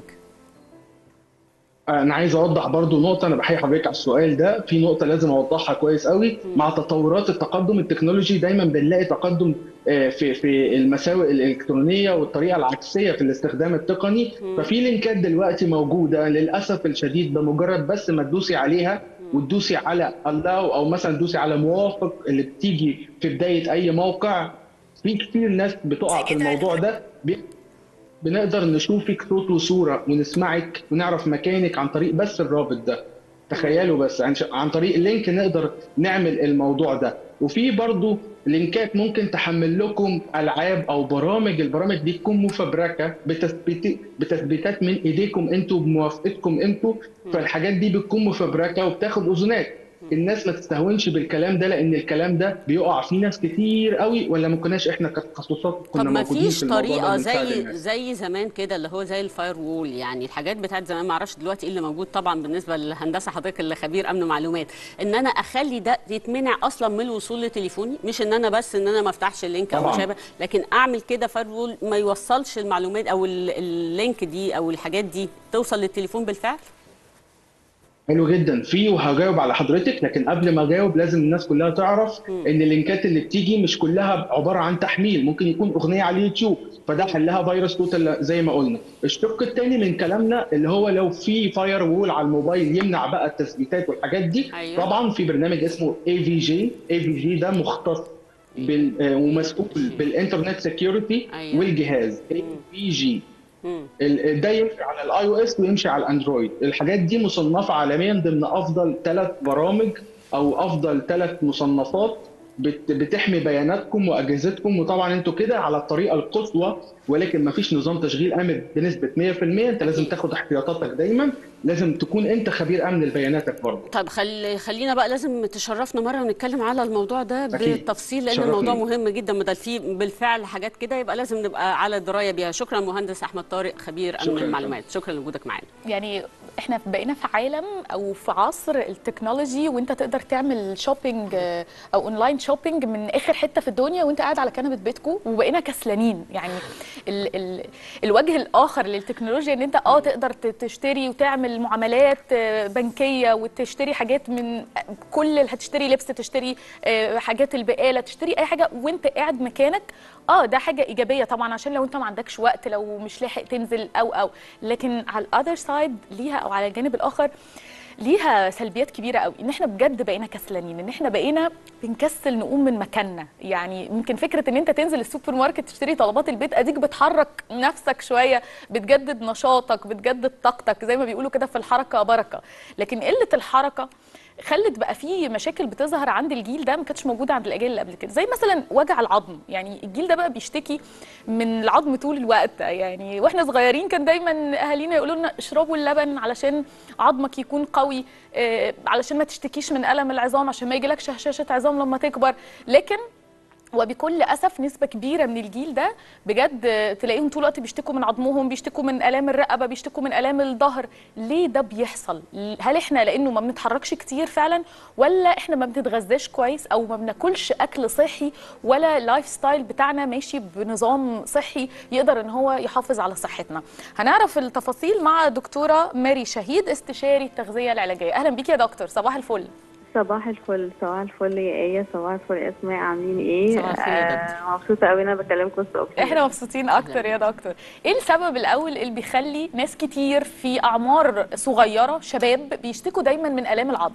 انا عايز اوضح برضو نقطه انا بحيي حضرتك على السؤال ده في نقطه لازم اوضحها كويس قوي مع تطورات التقدم التكنولوجي دايما بنلاقي تقدم آه، في في المساوئ الالكترونيه والطريقه العكسيه في الاستخدام التقني ففي لينكات دلوقتي موجوده للاسف الشديد بمجرد بس ما تدوسي عليها وتدوسي على allow او مثلا تدوسي على موافق اللي بتيجي في بدايه اي موقع في كتير ناس بتقع في الموضوع ده بي- بنقدر نشوفك صوت وصوره ونسمعك ونعرف مكانك عن طريق بس الرابط ده تخيلوا بس عن, عن طريق اللينك نقدر نعمل الموضوع ده وفي برضو لينكات ممكن تحمل لكم العاب او برامج البرامج دي تكون مفبركه بتثبيت بتثبيتات من ايديكم انتوا بموافقتكم انتوا فالحاجات دي بتكون مفبركه وبتاخد اذونات الناس ما تستهونش بالكلام ده لان الكلام ده بيقع فيه ناس كتير قوي ولا ما كناش احنا كتخصصات كنا طب ما موجودين فيش في الموضوع ده طريقه ونساعد زي الناس. زي زمان كده اللي هو زي الفاير وول يعني الحاجات بتاعت زمان ما اعرفش دلوقتي ايه اللي موجود طبعا بالنسبه للهندسه حضرتك اللي خبير امن معلومات ان انا اخلي ده يتمنع اصلا من الوصول لتليفوني مش ان انا بس ان انا ما افتحش اللينك او طبعاً. ما شابه لكن اعمل كده فاير وول ما يوصلش المعلومات او ال- اللينك دي او الحاجات دي توصل للتليفون بالفعل حلو جدا في وهجاوب على حضرتك لكن قبل ما اجاوب لازم الناس كلها تعرف ان اللينكات اللي بتيجي مش كلها عباره عن تحميل ممكن يكون اغنيه على اليوتيوب فده حلها فيروس توتال زي ما قلنا الشق الثاني من كلامنا اللي هو لو في فاير وول على الموبايل يمنع بقى التثبيتات والحاجات دي أيوة. طبعا في برنامج اسمه اي في جي اي في جي ده مختص بال آه، ومسؤول بالانترنت سكيورتي أيوة. والجهاز اي في جي مم. ال- ده يمشي على الاي او اس ويمشي على الاندرويد الحاجات دي مصنفه عالميا ضمن افضل ثلاث برامج او افضل ثلاث مصنفات بت- بتحمي بياناتكم واجهزتكم وطبعا انتوا كده على الطريقه القصوى ولكن ما فيش نظام تشغيل امن بنسبه 100% انت لازم تاخد احتياطاتك دايما لازم تكون انت خبير امن لبياناتك برضه طب خلي خلينا بقى لازم تشرفنا مره ونتكلم على الموضوع ده أكيد. بالتفصيل لان شرفني. الموضوع مهم جدا بدل فيه بالفعل حاجات كده يبقى لازم نبقى على درايه بيها شكرا مهندس احمد طارق خبير امن شكراً. المعلومات شكرا لوجودك معانا يعني احنا بقينا في عالم او في عصر التكنولوجي وانت تقدر تعمل شوبينج آه، او اونلاين شوبينج من اخر حته في الدنيا وانت قاعد على كنبه بيتكو وبقينا كسلانين يعني ال ال الوجه الاخر للتكنولوجيا ان انت اه تقدر ت- تشتري وتعمل معاملات آه، بنكيه وتشتري حاجات من كل اللي هتشتري لبس تشتري آه، حاجات البقاله تشتري اي حاجه وانت قاعد مكانك اه ده حاجه ايجابيه طبعا عشان لو انت ما عندكش وقت لو مش لاحق تنزل او او لكن على الاذر سايد ليها او على الجانب الاخر ليها سلبيات كبيره قوي ان احنا بجد بقينا كسلانين ان احنا بقينا بنكسل نقوم من مكاننا يعني ممكن فكره ان انت تنزل السوبر ماركت تشتري طلبات البيت اديك بتحرك نفسك شويه بتجدد نشاطك بتجدد طاقتك زي ما بيقولوا كده في الحركه بركه لكن قله الحركه خلت بقى في مشاكل بتظهر عند الجيل ده ما كانتش موجوده عند الاجيال اللي قبل كده زي مثلا وجع العظم يعني الجيل ده بقى بيشتكي من العظم طول الوقت يعني واحنا صغيرين كان دايما اهالينا يقولوا لنا اشربوا اللبن علشان عظمك يكون قوي آه، علشان ما تشتكيش من الم العظام عشان ما يجيلكش هشاشه عظام لما تكبر لكن وبكل اسف نسبه كبيره من الجيل ده بجد تلاقيهم طول الوقت بيشتكوا من عظمهم بيشتكوا من الام الرقبه بيشتكوا من الام الظهر ليه ده بيحصل هل احنا لانه ما بنتحركش كتير فعلا ولا احنا ما بنتغذاش كويس او ما بناكلش اكل صحي ولا اللايف ستايل بتاعنا ماشي بنظام صحي يقدر ان هو يحافظ على صحتنا هنعرف التفاصيل مع دكتوره ماري شهيد استشاري التغذيه العلاجيه اهلا بيكي يا دكتور صباح الفل صباح الفل صباح الفل يا ايه صباح الفل يا اسماء عاملين ايه صباح الخير يا دكتور. آه مبسوطه قوي انا بكلمكم الصبح احنا مبسوطين اكتر يا دكتور ايه السبب الاول اللي بيخلي ناس كتير في اعمار صغيره شباب بيشتكوا دايما من الام العظم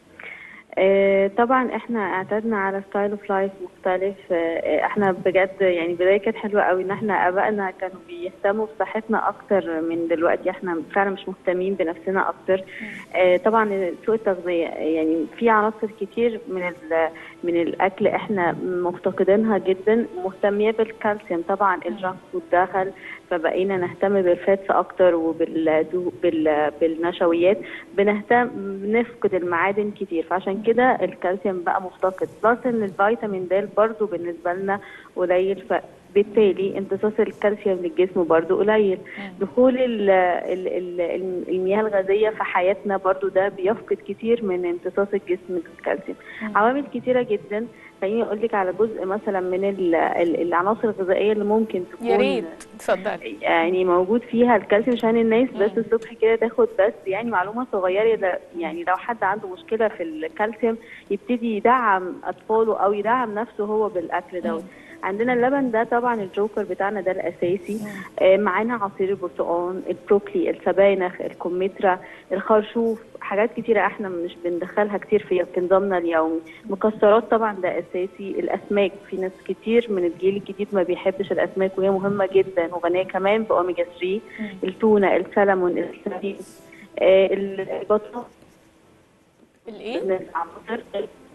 آه طبعا احنا اعتدنا على ستايل اوف لايف مختلف آه احنا بجد يعني بدايه كانت حلوه قوي ان احنا ابائنا كانوا بيهتموا بصحتنا اكتر من دلوقتي احنا فعلا مش مهتمين بنفسنا اكتر آه طبعا سوء التغذيه يعني في عناصر كتير من ال- من الاكل احنا مفتقدينها جدا مهتميه بالكالسيوم طبعا الجانك فود دخل فبقينا نهتم بالفاتس اكتر وبال بال... بالنشويات بنهتم بنفقد المعادن كتير فعشان كده الكالسيوم بقى مفتقد بلس ان الفيتامين د برضو بالنسبه لنا قليل فبالتالي امتصاص الكالسيوم للجسم برضو قليل دخول ال... ال... ال... المياه الغازيه في حياتنا برضو ده بيفقد كتير من امتصاص الجسم للكالسيوم عوامل كتيره جدا خليني اقول لك على جزء مثلا من ال... ال- العناصر الغذائيه اللي ممكن تكون يا ريت اتفضلي يعني موجود فيها الكالسيوم عشان الناس بس الصبح كده تاخد بس يعني معلومه صغيره ل- يعني لو حد عنده مشكله في الكالسيوم يبتدي يدعم اطفاله او يدعم نفسه هو بالاكل دوت عندنا اللبن ده طبعا الجوكر بتاعنا ده الاساسي آه، معانا عصير البرتقال البروكلي السبانخ الكمثرى الخرشوف حاجات كتيرة احنا مش بندخلها كتير في في نظامنا اليومي مكسرات طبعا ده اساسي الاسماك في ناس كتير من الجيل الجديد ما بيحبش الاسماك وهي مهمة جدا وغنية كمان باوميجا 3 التونة السلمون السردين آه، البطاطا الايه من العناصر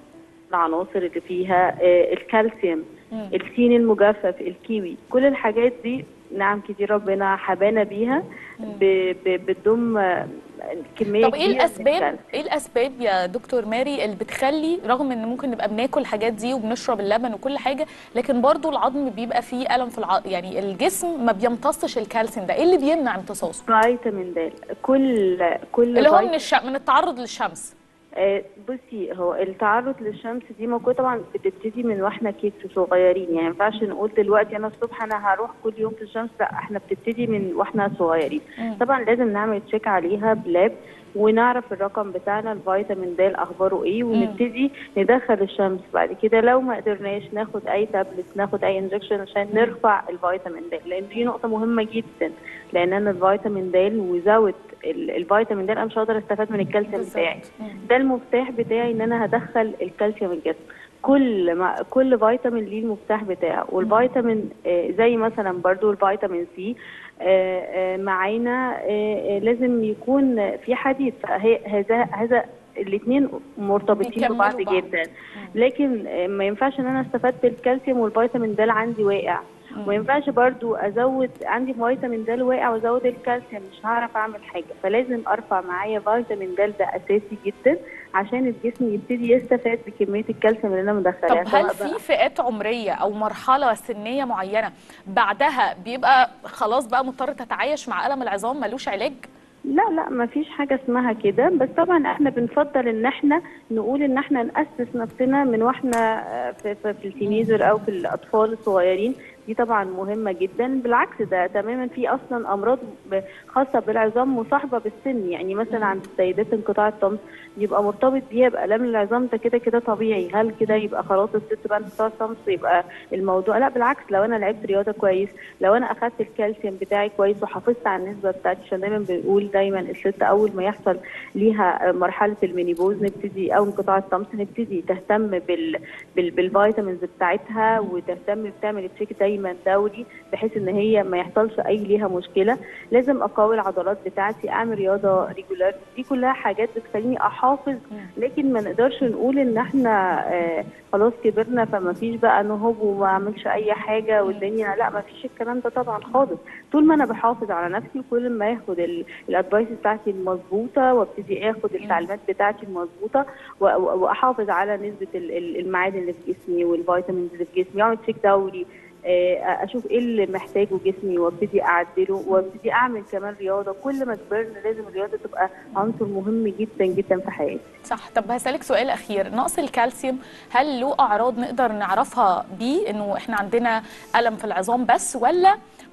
العناصر اللي فيها آه، الكالسيوم مم. التين المجفف الكيوي كل الحاجات دي نعم كتير ربنا حبانا بيها ب- ب- بتضم آه، كميه طب ايه كبيرة من الاسباب الكالسيوم. ايه الاسباب يا دكتور ماري اللي بتخلي رغم ان ممكن نبقى بناكل الحاجات دي وبنشرب اللبن وكل حاجه لكن برضو العظم بيبقى فيه الم في العظم يعني الجسم ما بيمتصش الكالسيوم ده ايه اللي بيمنع امتصاصه فيتامين د كل كل اللي هو فيت- من الش... من التعرض للشمس آه، بصي هو التعرض للشمس دي موجود طبعا بتبتدي من واحنا كيك صغيرين يعني ما ينفعش نقول دلوقتي انا الصبح انا هروح كل يوم في الشمس لا احنا بتبتدي من واحنا صغيرين طبعا لازم نعمل تشيك عليها بلاب ونعرف الرقم بتاعنا الفيتامين د اخباره ايه ونبتدي ندخل الشمس بعد كده لو ما قدرناش ناخد اي تابلت ناخد اي انجكشن عشان نرفع الفيتامين د لان دي نقطه مهمه جدا لان انا الفيتامين د وزود ال- الفيتامين د انا مش هقدر استفاد من الكالسيوم بتاعي ده المفتاح بتاعي ان انا هدخل الكالسيوم الجسم كل ما كل فيتامين ليه المفتاح بتاعه والفيتامين آه، زي مثلا برضو الفيتامين سي آه، آه، معانا آه، آه، لازم يكون في حديد فهي- هذا هذا الاثنين مرتبطين بيكملوا ببعض بعض. جدا لكن آه، ما ينفعش ان انا استفاد بالكالسيوم والفيتامين د عندي واقع وما ينفعش برضو ازود عندي فيتامين د واقع وازود الكالسيوم مش هعرف اعمل حاجه فلازم ارفع معايا فيتامين د ده اساسي جدا عشان الجسم يبتدي يستفاد بكميه الكالسيوم اللي انا مدخلاها طب هل سواء بقى- في فئات عمريه او مرحله سنيه معينه بعدها بيبقى خلاص بقى مضطر تتعايش مع الم العظام ملوش علاج لا لا ما فيش حاجة اسمها كده بس طبعا احنا بنفضل ان احنا نقول ان احنا نأسس نفسنا من واحنا آه، في, في, في التينيجر او في الاطفال الصغيرين دي طبعا مهمة جدا بالعكس ده تماما في اصلا امراض ب- خاصة بالعظام مصاحبة بالسن يعني مثلا عند السيدات انقطاع الطمس يبقى مرتبط بيها بآلام العظام ده كده كده طبيعي هل كده يبقى خلاص الست بقى انقطاع الطمس يبقى الموضوع لا بالعكس لو انا لعبت رياضة كويس لو انا اخدت الكالسيوم بتاعي كويس وحافظت على النسبة بتاعتي عشان دايما بنقول دايما الست اول ما يحصل ليها مرحلة المينيبوز نبتدي او انقطاع الطمس نبتدي تهتم بال بال بالفيتامينز بتاعتها وتهتم بتعمل تشيك دايما دوري بحيث ان هي ما يحصلش اي ليها مشكله لازم اقوي العضلات بتاعتي اعمل رياضه ريجولار دي كلها حاجات بتخليني احافظ لكن ما نقدرش نقول ان احنا آه خلاص كبرنا فما فيش بقى نهب وما اعملش اي حاجه والدنيا لا ما فيش الكلام ده طبعا خالص طول ما انا بحافظ على نفسي كل ما اخد الادفايس بتاعتي المظبوطه وابتدي اخد التعليمات بتاعتي المظبوطه و- و- واحافظ على نسبه ال- ال- المعادن اللي في جسمي والفيتامينز اللي في جسمي اعمل تشيك دوري آه، اشوف ايه اللي محتاجه جسمي وابتدي اعدله وابتدي اعمل كمان رياضه كل ما كبرنا لازم الرياضه تبقى عنصر مهم جدا جدا في حياتي صح طب هسألك سؤال أخير نقص الكالسيوم هل له أعراض نقدر نعرفها بيه إنه إحنا عندنا ألم في العظام بس ولا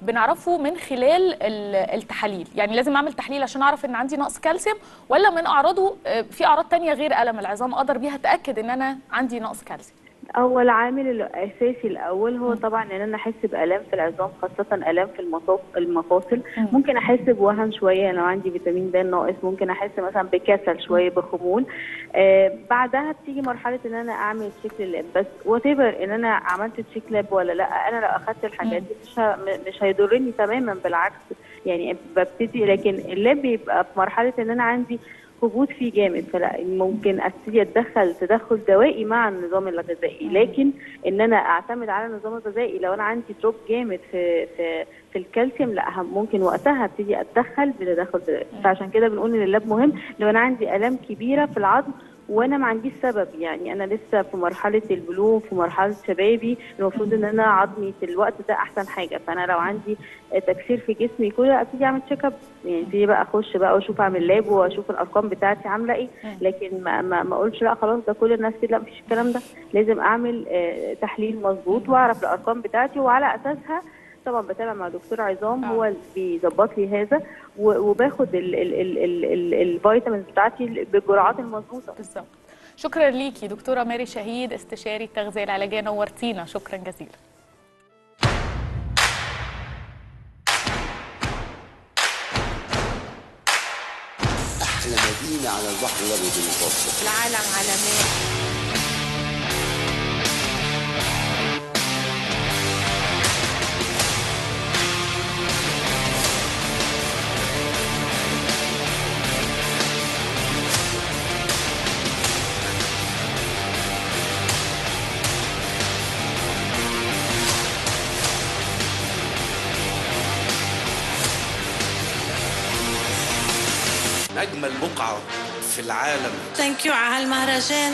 بنعرفه من خلال ال- التحاليل يعني لازم اعمل تحليل عشان اعرف ان عندي نقص كالسيوم ولا من اعراضه آه، في اعراض تانية غير الم العظام اقدر بيها اتاكد ان انا عندي نقص كالسيوم هو العامل الاساسي الاول هو طبعا ان انا احس بالام في العظام خاصه الام في المصاف المفاصل مم. ممكن احس بوهن شويه لو عندي فيتامين د ناقص ممكن احس مثلا بكسل شويه بخمول آه بعدها بتيجي مرحله ان انا اعمل تشيك للاب بس وات ان انا عملت تشيك لاب ولا لا انا لو اخدت الحاجات دي مش ه- مش هيضرني تماما بالعكس يعني ببتدي لكن اللاب بيبقى في مرحله ان انا عندي هبوط فيه جامد فلا ممكن ابتدي اتدخل تدخل دوائي مع النظام الغذائي لكن ان انا اعتمد على النظام الغذائي لو انا عندي دروب جامد في في في الكالسيوم لا هم- ممكن وقتها ابتدي اتدخل بتدخل دوائي فعشان كده بنقول ان اللاب مهم لو انا عندي الام كبيره في العظم وانا ما عنديش سبب يعني انا لسه في مرحله البلوغ في مرحله شبابي المفروض ان انا عظمي في الوقت ده احسن حاجه فانا لو عندي تكسير في جسمي كله ابتدي اعمل تشيك اب يعني ابتدي بقى اخش بقى واشوف اعمل لاب واشوف الارقام بتاعتي عامله ايه لكن ما ما, ما اقولش لا خلاص ده كل الناس كده لا مفيش الكلام ده لازم اعمل آه، تحليل مظبوط واعرف الارقام بتاعتي وعلى اساسها طبعا بتابع مع دكتور عظام آه. هو اللي بيظبط لي هذا و- وباخد ال- ال- ال- ال- ال- الفيتامينز بتاعتي بالجرعات المظبوطه بالظبط شكرا ليكي دكتوره ماري شهيد استشاري التغذيه العلاجيه نورتينا شكرا جزيلا أحلى مدينة على البحر الأبيض المتوسط العالم علامات أجمل بقعة في العالم ثانك يو على هالمهرجان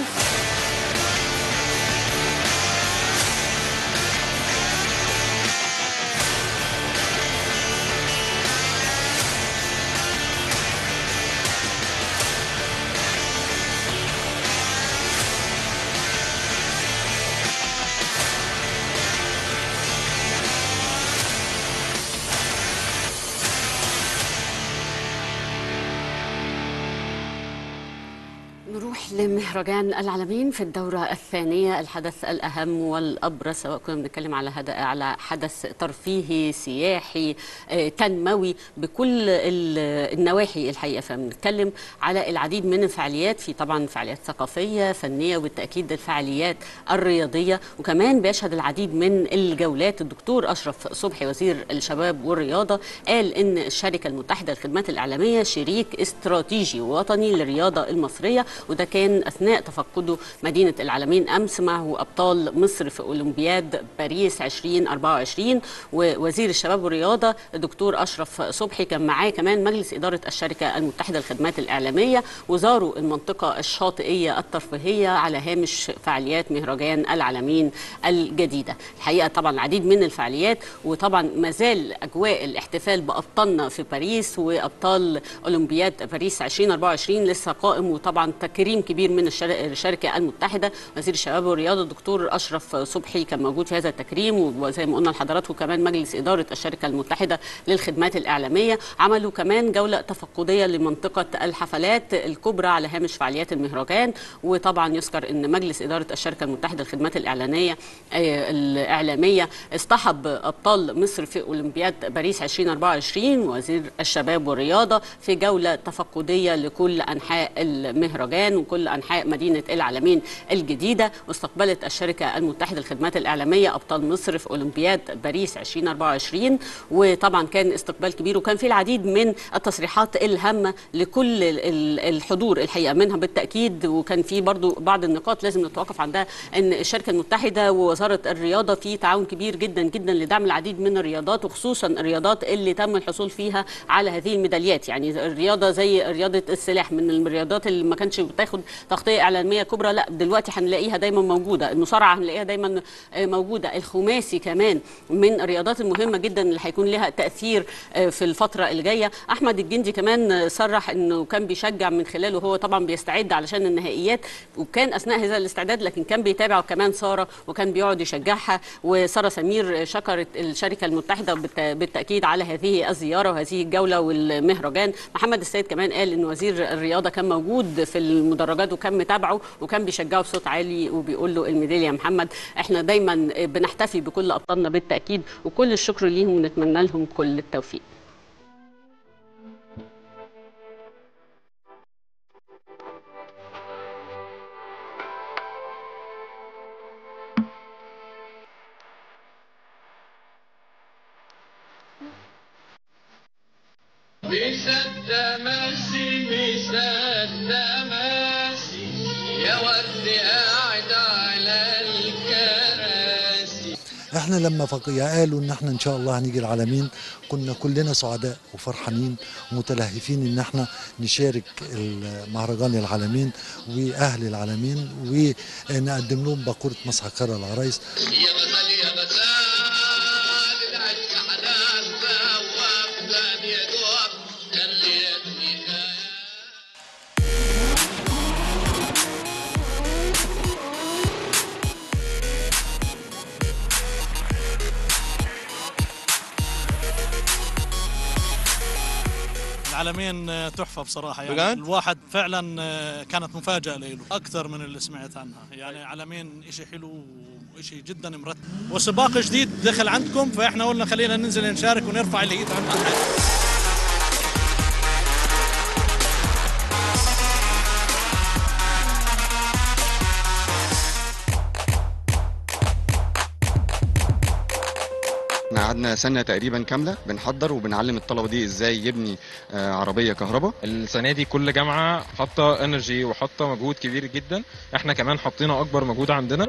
نروح لمهرجان العالمين في الدورة الثانية الحدث الأهم والأبرز سواء كنا بنتكلم على هد... على حدث ترفيهي سياحي آه، تنموي بكل ال- النواحي الحقيقة فبنتكلم على العديد من الفعاليات في طبعا فعاليات ثقافية فنية وبالتأكيد الفعاليات الرياضية وكمان بيشهد العديد من الجولات الدكتور أشرف صبحي وزير الشباب والرياضة قال إن الشركة المتحدة للخدمات الإعلامية شريك استراتيجي وطني للرياضة المصرية وده كان أثناء تفقده مدينة العالمين أمس معه أبطال مصر في أولمبياد باريس 2024 ووزير الشباب والرياضة الدكتور أشرف صبحي كان معاه كمان مجلس إدارة الشركة المتحدة للخدمات الإعلامية وزاروا المنطقة الشاطئية الترفيهية على هامش فعاليات مهرجان العالمين الجديدة الحقيقة طبعا العديد من الفعاليات وطبعا ما زال أجواء الاحتفال بأبطالنا في باريس وأبطال أولمبياد باريس 2024 لسه قائم وطبعا تكريم كبير من الشر- الشركة المتحدة وزير الشباب والرياضة الدكتور أشرف صبحي كان موجود في هذا التكريم وزي ما قلنا لحضراتكم كمان مجلس إدارة الشركة المتحدة للخدمات الإعلامية عملوا كمان جولة تفقدية لمنطقة الحفلات الكبرى على هامش فعاليات المهرجان وطبعا يذكر أن مجلس إدارة الشركة المتحدة للخدمات الإعلانية آه، الإعلامية اصطحب أبطال مصر في أولمبياد باريس 2024 وزير الشباب والرياضة في جولة تفقدية لكل أنحاء المهرجان وكل أنحاء مدينة العالمين الجديدة واستقبلت الشركة المتحدة للخدمات الإعلامية أبطال مصر في أولمبياد باريس 2024 وطبعا كان استقبال كبير وكان في العديد من التصريحات الهامة لكل ال- ال- الحضور الحقيقة منها بالتأكيد وكان في برضو بعض النقاط لازم نتوقف عندها أن الشركة المتحدة ووزارة الرياضة في تعاون كبير جدا جدا لدعم العديد من الرياضات وخصوصا الرياضات اللي تم الحصول فيها على هذه الميداليات يعني الرياضة زي رياضة السلاح من الرياضات اللي ما كانش وتاخد تغطيه اعلاميه كبرى لا دلوقتي هنلاقيها دايما موجوده المصارعه هنلاقيها دايما آه، موجوده الخماسي كمان من الرياضات المهمه جدا اللي هيكون لها تاثير آه، في الفتره الجايه احمد الجندي كمان آه، صرح انه كان بيشجع من خلاله هو طبعا بيستعد علشان النهائيات وكان اثناء هذا الاستعداد لكن كان بيتابع كمان ساره وكان بيقعد يشجعها وساره سمير شكرت الشركه المتحده بالت- بالتاكيد على هذه الزياره وهذه الجوله والمهرجان محمد السيد كمان قال ان وزير الرياضه كان موجود في المدرجات وكان متابعه وكان بيشجعه بصوت عالي وبيقول له الميداليه يا محمد احنا دايما بنحتفي بكل ابطالنا بالتاكيد وكل الشكر ليهم ونتمنى لهم كل التوفيق مسد ماسي مسد ماسي يا ورد قاعد على الكراسي احنا لما فق... قالوا ان احنا ان شاء الله هنيجي العالمين كنا كلنا سعداء وفرحانين ومتلهفين ان احنا نشارك مهرجان العالمين واهل العالمين ونقدم لهم باكوره مسح كرة العرايس يا غزال يا غزال العشق حنان دواب دان يا دواب خليتني العالمين آه، تحفه بصراحه يعني بجد؟ الواحد فعلا آه، كانت مفاجاه له اكثر من اللي سمعت عنها يعني عالمين شيء حلو وشيء جدا مرتب وسباق جديد دخل عندكم فاحنا قلنا خلينا ننزل نشارك ونرفع اللي عندنا احنا قعدنا سنه تقريبا كامله بنحضر وبنعلم الطلبه دي ازاي يبني آه، عربيه كهرباء السنه دي كل جامعه حاطه انرجي وحاطه مجهود كبير جدا احنا كمان حاطين اكبر مجهود عندنا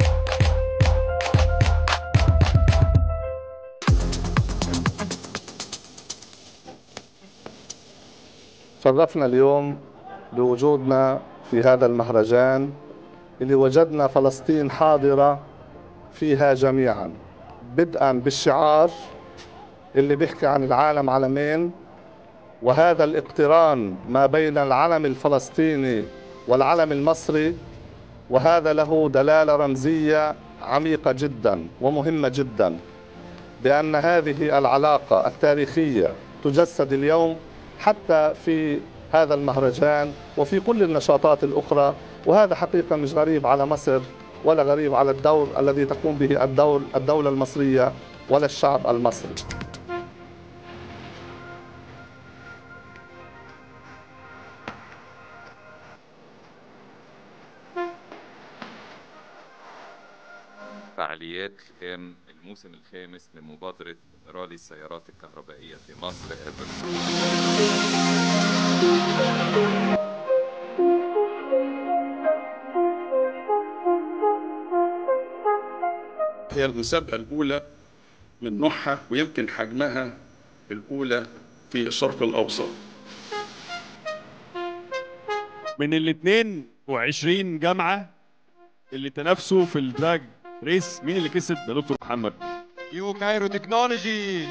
شرفنا اليوم بوجودنا في هذا المهرجان اللي وجدنا فلسطين حاضرة فيها جميعا بدءا بالشعار اللي بيحكي عن العالم علمين وهذا الاقتران ما بين العلم الفلسطيني والعلم المصري وهذا له دلالة رمزية عميقة جدا ومهمة جدا بأن هذه العلاقة التاريخية تجسد اليوم حتى في هذا المهرجان وفي كل النشاطات الأخرى وهذا حقيقة مش غريب على مصر ولا غريب على الدور الذي تقوم به الدول الدولة المصرية ولا الشعب المصري فعاليات ختام الموسم الخامس لمبادرة رالي السيارات الكهربائية في مصر هي المسابقة الأولى من نوعها ويمكن حجمها الأولى في الشرق الأوسط من ال 22 جامعه اللي تنافسوا في الدراج ريس مين اللي كسب ده دكتور محمد يو كايرو تكنولوجي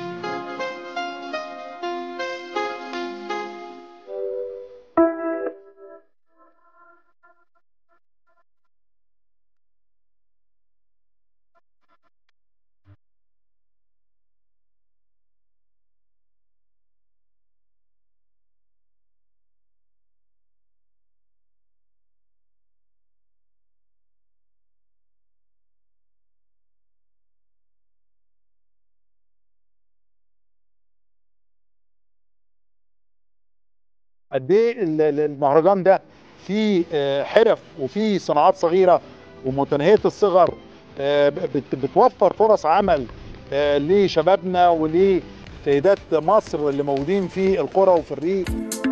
قد ايه ال- ال- المهرجان ده فيه آه، حرف وفيه صناعات صغيره ومتناهيه الصغر آه، بت- بتوفر فرص عمل آه، لشبابنا ولسيدات مصر اللي موجودين في القرى وفي الريف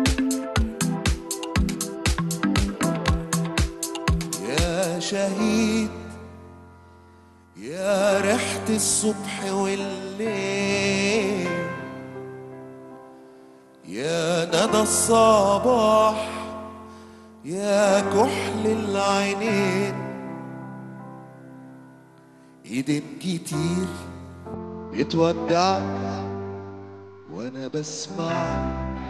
يا شهيد يا ريحة الصبح والليل يا ندى الصباح يا كحل العينين ايدين كتير بتودعك وانا بسمع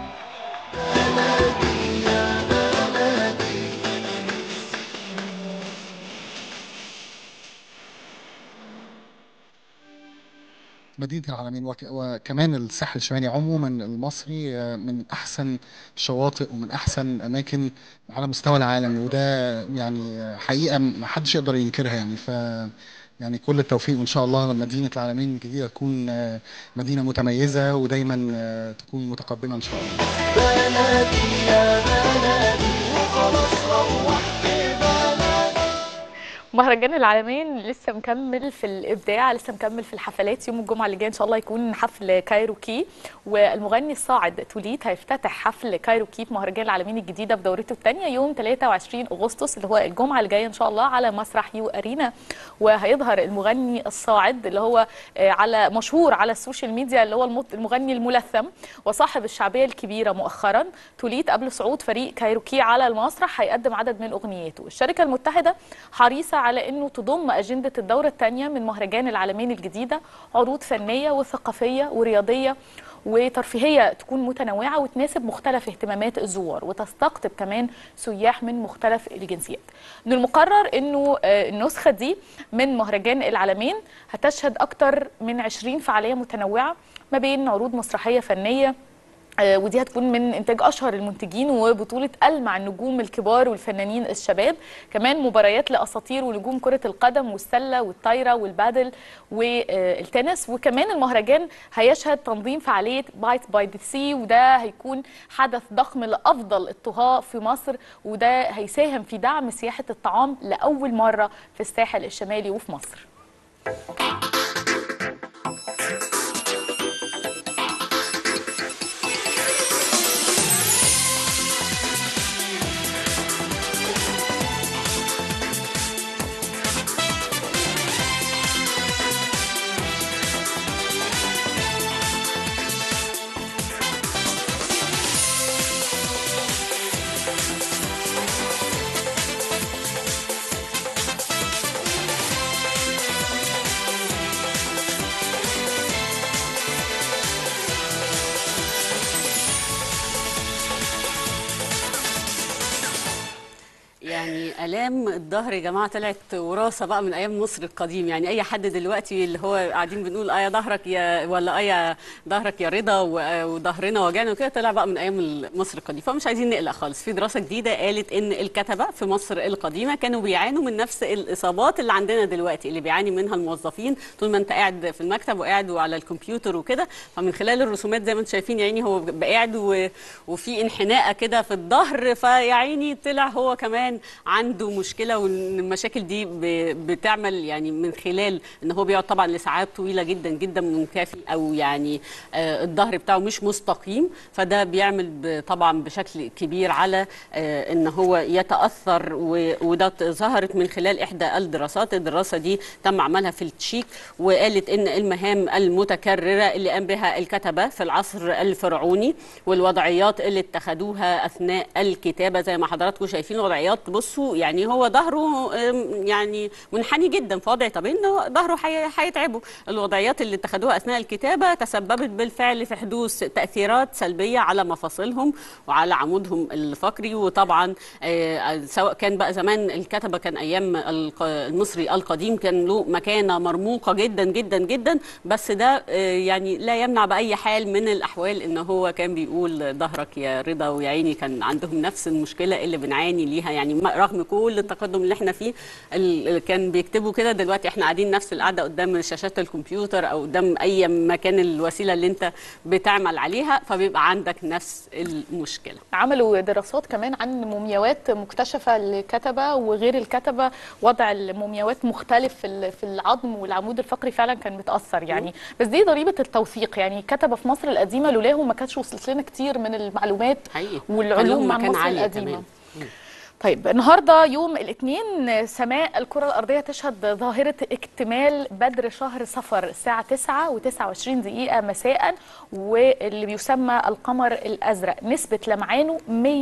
مدينة العالمين وك- وكمان الساحل الشمالي عموما المصري آه، من أحسن الشواطئ ومن أحسن الأماكن على مستوى العالم وده يعني آه، حقيقة ما حدش يقدر ينكرها يعني ف يعني كل التوفيق وإن شاء الله مدينة العالمين الجديدة تكون آه، مدينة متميزة ودايما آه، تكون متقدمة إن شاء الله بلدي يا بلدي وخلاص روحت بلدي مهرجان العالمين لسه مكمل في الابداع لسه مكمل في الحفلات يوم الجمعه اللي جايه ان شاء الله يكون حفل كايروكي والمغني الصاعد توليت هيفتتح حفل كايروكي في مهرجان العالمين الجديده في دورته الثانيه يوم 23 اغسطس اللي هو الجمعه اللي جايه ان شاء الله على مسرح يو ارينا وهيظهر المغني الصاعد اللي هو آه، على مشهور على السوشيال ميديا اللي هو المط- المغني الملثم وصاحب الشعبيه الكبيره مؤخرا توليت قبل صعود فريق كايروكي على المسرح هيقدم عدد من اغنياته الشركه المتحده حريصه على انه تضم اجنده الدوره الثانيه من مهرجان العالمين الجديده عروض فنيه وثقافيه ورياضيه وترفيهيه تكون متنوعه وتناسب مختلف اهتمامات الزوار وتستقطب كمان سياح من مختلف الجنسيات. من المقرر انه آه، النسخه دي من مهرجان العالمين هتشهد اكثر من 20 فعاليه متنوعه ما بين عروض مسرحيه فنيه آه، ودي هتكون من انتاج اشهر المنتجين وبطوله المع النجوم الكبار والفنانين الشباب كمان مباريات لاساطير ونجوم كره القدم والسله والطايره والبادل والتنس وكمان المهرجان هيشهد تنظيم فعاليه بايت باي ذا سي وده هيكون حدث ضخم لافضل الطهاة في مصر وده هيساهم في دعم سياحه الطعام لاول مره في الساحل الشمالي وفي مصر يعني الام الظهر يا جماعه طلعت وراثه بقى من ايام مصر القديم يعني اي حد دلوقتي اللي هو قاعدين بنقول اه يا ظهرك يا ولا اه يا ظهرك يا رضا و- وظهرنا وجعنا وكده طلع بقى من ايام مصر القديم فمش عايزين نقلق خالص في دراسه جديده قالت ان الكتبه في مصر القديمه كانوا بيعانوا من نفس الاصابات اللي عندنا دلوقتي اللي بيعاني منها الموظفين طول ما انت قاعد في المكتب وقاعد على الكمبيوتر وكده فمن خلال الرسومات زي ما انتم شايفين يعني هو بقى قاعد و- وفي انحناءه كده في الظهر فيا عيني طلع هو كمان عنده مشكله وان المشاكل دي ب- بتعمل يعني من خلال ان هو بيقعد طبعا لساعات طويله جدا جدا منكفي او يعني آه، الظهر بتاعه مش مستقيم فده بيعمل ب- طبعا بشكل كبير على آه، ان هو يتاثر و- وده ت- ظهرت من خلال احدى الدراسات الدراسه دي تم عملها في التشيك وقالت ان المهام المتكرره اللي قام بها الكتبه في العصر الفرعوني والوضعيات اللي اتخذوها اثناء الكتابه زي ما حضراتكم شايفين الوضعيات بصوا يعني هو ظهره أم، يعني منحني جدا في وضع طبيعي انه ظهره حي- هيتعبه الوضعيات اللي اتخذوها اثناء الكتابه تسببت بالفعل في حدوث تاثيرات سلبيه على مفاصلهم وعلى عمودهم الفقري وطبعا آه، سواء كان بقى زمان الكتبه كان ايام الق- المصري القديم كان له مكانه مرموقه جدا جدا جدا بس ده آه، يعني لا يمنع باي حال من الاحوال ان هو كان بيقول ظهرك يا رضا ويا عيني كان عندهم نفس المشكله اللي بنعاني ليها يعني م- رغم كل التقدم اللي احنا فيه ال- كان بيكتبوا كده دلوقتي احنا قاعدين نفس القعده قدام شاشات الكمبيوتر او قدام اي مكان الوسيله اللي انت بتعمل عليها فبيبقى عندك نفس المشكله عملوا دراسات كمان عن مومياوات مكتشفة للكتبة وغير الكتبة وضع المومياوات مختلف في ال- في العظم والعمود الفقري فعلا كان متأثر يعني بس دي ضريبة التوثيق يعني الكتبة في مصر القديمة لولاهم ما كانتش وصلت لنا كتير من المعلومات حقيقي والعلوم كان عن مكان مصر عالية القديمة كمان. طيب النهارده يوم الاثنين سماء الكره الارضيه تشهد ظاهره اكتمال بدر شهر صفر الساعه 9 و29 دقيقه مساء واللي بيسمى القمر الازرق نسبه لمعانه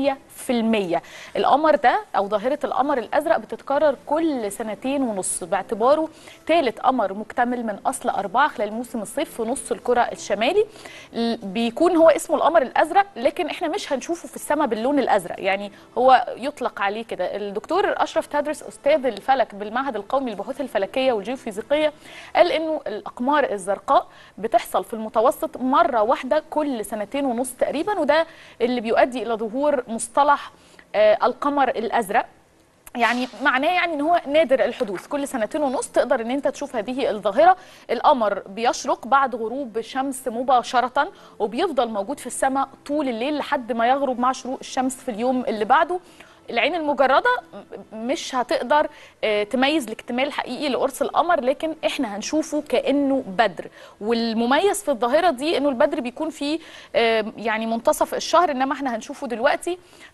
100% القمر ده او ظاهره القمر الازرق بتتكرر كل سنتين ونص باعتباره ثالث قمر مكتمل من اصل اربعه خلال موسم الصيف في نص الكره الشمالي ال- بيكون هو اسمه القمر الازرق لكن احنا مش هنشوفه في السماء باللون الازرق يعني هو يطلق عليه كده الدكتور اشرف تدرس استاذ الفلك بالمعهد القومي للبحوث الفلكيه والجيوفيزيقيه قال انه الاقمار الزرقاء بتحصل في المتوسط مره واحده كل سنتين ونص تقريبا وده اللي بيؤدي الى ظهور مصطلح آه، القمر الازرق يعني معناه يعني ان هو نادر الحدوث كل سنتين ونص تقدر ان انت تشوف هذه الظاهره القمر بيشرق بعد غروب الشمس مباشره وبيفضل موجود في السماء طول الليل لحد ما يغرب مع شروق الشمس في اليوم اللي بعده العين المجرده م- مش هتقدر آه، تميز الاكتمال الحقيقي لقرص القمر لكن احنا هنشوفه كانه بدر والمميز في الظاهره دي انه البدر بيكون في آه، يعني منتصف الشهر انما احنا هنشوفه دلوقتي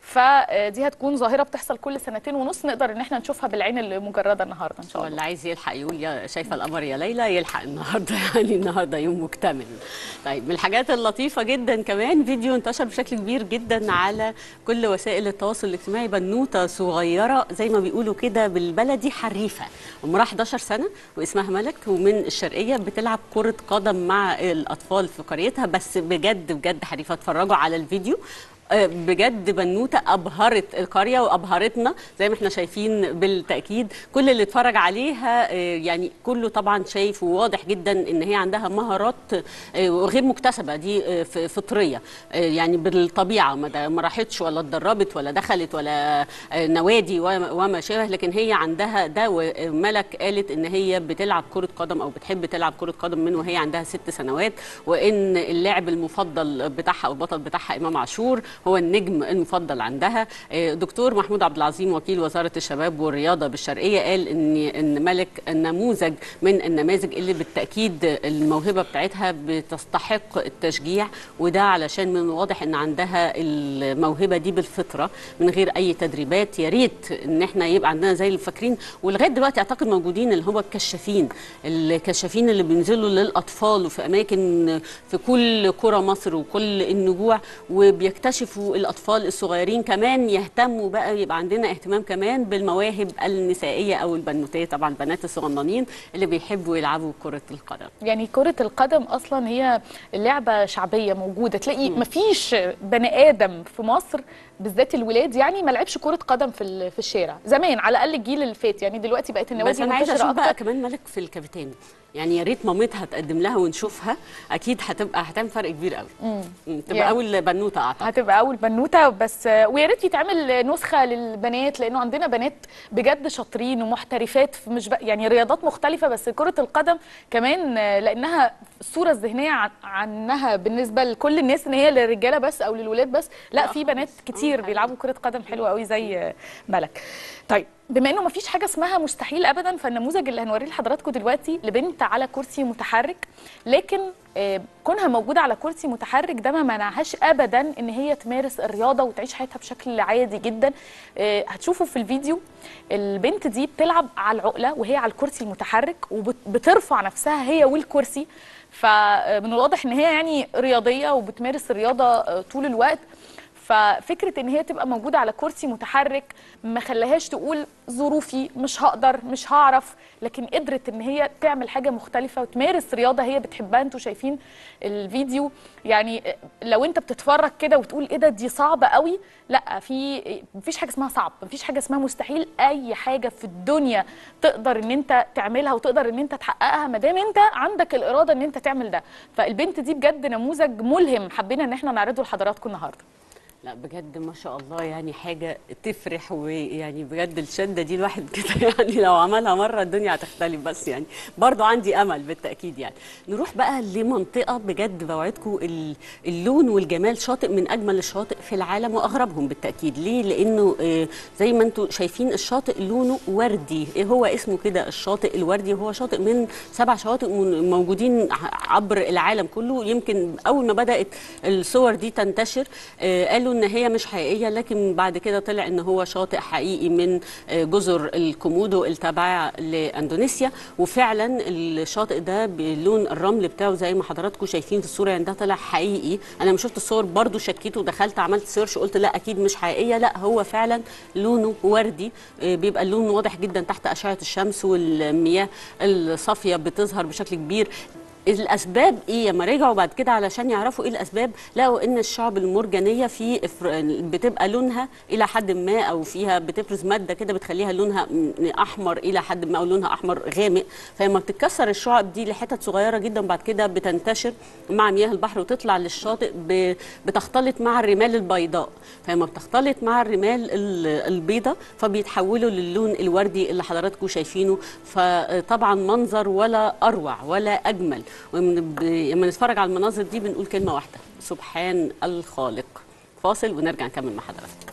فدي هتكون ظاهره بتحصل كل سنتين ونص نقدر ان احنا نشوفها بالعين المجرده النهارده ان شاء الله اللي عايز يلحق يقول يا شايفه القمر يا ليلى يلحق النهارده يعني النهارده يوم مكتمل طيب من الحاجات اللطيفه جدا كمان فيديو انتشر بشكل كبير جدا على كل وسائل التواصل الاجتماعي بنوته صغيره زي ما بيقولوا كده بالبلدي حريفه عمرها 11 سنه واسمها ملك ومن الشرقيه بتلعب كره قدم مع الاطفال في قريتها بس بجد بجد حريفه اتفرجوا على الفيديو آه، بجد بنوته ابهرت القريه وابهرتنا زي ما احنا شايفين بالتاكيد كل اللي اتفرج عليها آه، يعني كله طبعا شايف وواضح جدا ان هي عندها مهارات آه، غير مكتسبه دي آه، ف- فطريه آه، يعني بالطبيعه ما دا- ما راحتش ولا اتدربت ولا دخلت ولا آه، نوادي وما وما شابه لكن هي عندها ده وملك قالت ان هي بتلعب كره قدم او بتحب تلعب كره قدم من وهي عندها ست سنوات وان اللاعب المفضل بتاعها او البطل بتاعها امام عاشور هو النجم المفضل عندها آه، دكتور محمود عبد العظيم وكيل وزاره الشباب والرياضه بالشرقيه قال ان ان ملك نموذج من النماذج اللي بالتاكيد الموهبه بتاعتها بتستحق التشجيع وده علشان من الواضح ان عندها الموهبه دي بالفطره من غير اي تدريبات يا ريت ان احنا يبقى عندنا زي اللي فاكرين ولغايه دلوقتي اعتقد موجودين اللي هو الكشافين الكشافين اللي بينزلوا للاطفال وفي اماكن في كل قرى مصر وكل النجوع وبيكتشفوا الاطفال الصغيرين كمان يهتموا بقى يبقى عندنا اهتمام كمان بالمواهب النسائيه او البنوتيه طبعا البنات الصغننين اللي بيحبوا يلعبوا كره القدم يعني كرة القدم أصلا هي لعبة شعبية موجودة تلاقي مفيش بني آدم في مصر بالذات الولاد يعني ما لعبش كرة قدم في ال- في الشارع زمان على الأقل الجيل اللي فات يعني دلوقتي بقت بس النوادي انا عايزه منتشرة اشوف بقى أكتر كمان ملك في الكابيتان يعني يا ريت مامتها تقدم لها ونشوفها اكيد هتبقى هتعمل فرق كبير قوي مم. مم، تبقى يعني- اول بنوته اعتقد هتبقى اول بنوته بس ويا ريت يتعمل نسخه للبنات لانه عندنا بنات بجد شاطرين ومحترفات في مش بق- يعني رياضات مختلفه بس كره القدم كمان لانها الصوره الذهنيه عن- عنها بالنسبه لكل الناس ان هي للرجاله بس او للولاد بس لا في بنات كتير بيلعبوا كره قدم حلوه قوي زي ملك طيب بما انه مفيش حاجه اسمها مستحيل ابدا فالنموذج اللي هنوريه لحضراتكم دلوقتي لبنت على كرسي متحرك لكن آه، كونها موجوده على كرسي متحرك ده ما منعهاش ابدا ان هي تمارس الرياضه وتعيش حياتها بشكل عادي جدا آه، هتشوفوا في الفيديو البنت دي بتلعب على العقله وهي على الكرسي المتحرك وبترفع نفسها هي والكرسي فمن الواضح ان هي يعني رياضيه وبتمارس الرياضه آه، طول الوقت ففكره ان هي تبقى موجوده على كرسي متحرك ما خلاهاش تقول ظروفي مش هقدر مش هعرف لكن قدرت ان هي تعمل حاجه مختلفه وتمارس رياضه هي بتحبها انتوا شايفين الفيديو يعني لو انت بتتفرج كده وتقول ايه ده دي صعبه قوي لا في مفيش حاجه اسمها صعب مفيش حاجه اسمها مستحيل اي حاجه في الدنيا تقدر ان انت تعملها وتقدر ان انت تحققها ما دام انت عندك الاراده ان انت تعمل ده فالبنت دي بجد نموذج ملهم حبينا ان احنا نعرضه لحضراتكم النهارده لا بجد ما شاء الله يعني حاجة تفرح ويعني بجد الشدة دي الواحد كده يعني لو عملها مرة الدنيا هتختلف بس يعني برضو عندي أمل بالتأكيد يعني نروح بقى لمنطقة بجد بوعدكم ال- اللون والجمال شاطئ من أجمل الشواطئ في العالم وأغربهم بالتأكيد ليه؟ لأنه آه، زي ما انتم شايفين الشاطئ لونه وردي إيه هو اسمه كده الشاطئ الوردي هو شاطئ من سبع شواطئ من- موجودين ع- عبر العالم كله يمكن أول ما بدأت الصور دي تنتشر آه، قالوا ان هي مش حقيقيه لكن بعد كده طلع ان هو شاطئ حقيقي من آه، جزر الكومودو التابعه لاندونيسيا وفعلا الشاطئ ده بلون الرمل بتاعه زي ما حضراتكم شايفين في الصوره يعني ده طلع حقيقي انا لما شفت الصور برضو شكيت ودخلت عملت سيرش قلت لا اكيد مش حقيقيه لا هو فعلا لونه وردي آه، بيبقى اللون واضح جدا تحت اشعه الشمس والمياه الصافيه بتظهر بشكل كبير الاسباب ايه لما رجعوا بعد كده علشان يعرفوا ايه الاسباب لقوا ان الشعب المرجانيه في إفر- بتبقى لونها الى حد ما او فيها بتفرز ماده كده بتخليها لونها م- احمر الى حد ما او لونها احمر غامق فلما بتتكسر الشعب دي لحتت صغيره جدا بعد كده بتنتشر مع مياه البحر وتطلع للشاطئ ب- بتختلط مع الرمال البيضاء فلما بتختلط مع الرمال ال- البيضاء فبيتحولوا للون الوردي اللي حضراتكم شايفينه فطبعا منظر ولا اروع ولا اجمل ومن- ب- لما نتفرج على المناظر دي بنقول كلمه واحده سبحان الخالق فاصل ونرجع نكمل مع حضراتكم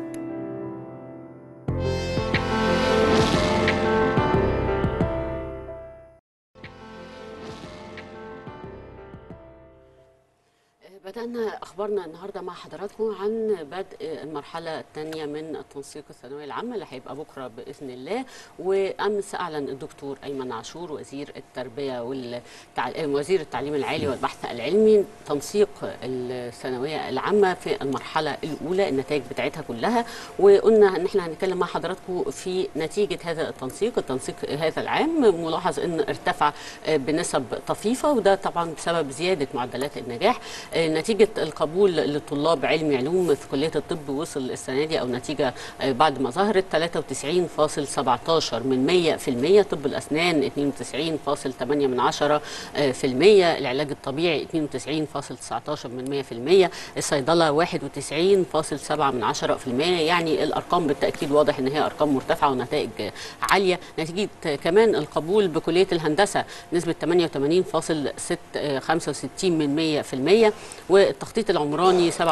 بدأنا أخبارنا النهاردة مع حضراتكم عن بدء المرحلة الثانية من التنسيق الثانوية العامة اللي هيبقى بكرة بإذن الله وأمس أعلن الدكتور أيمن عاشور وزير التربية والتع... وزير التعليم العالي والبحث العلمي تنسيق الثانوية العامة في المرحلة الأولى النتائج بتاعتها كلها وقلنا إن إحنا هنتكلم مع حضراتكم في نتيجة هذا التنسيق التنسيق هذا العام ملاحظ إن ارتفع بنسب طفيفة وده طبعا بسبب زيادة معدلات النجاح نتيجة القبول للطلاب علمي علوم في كلية الطب وصل السنة دي أو نتيجة بعد ما ظهرت 93.17 من 100% طب الأسنان 92.8 من 10 في المية العلاج الطبيعي 92.19 من 100% الصيدلة 91.7 من 10 في المية يعني الأرقام بالتأكيد واضح إن هي أرقام مرتفعة ونتائج عالية نتيجة كمان القبول بكلية الهندسة نسبة 88.65 من 100% والتخطيط العمراني 87.8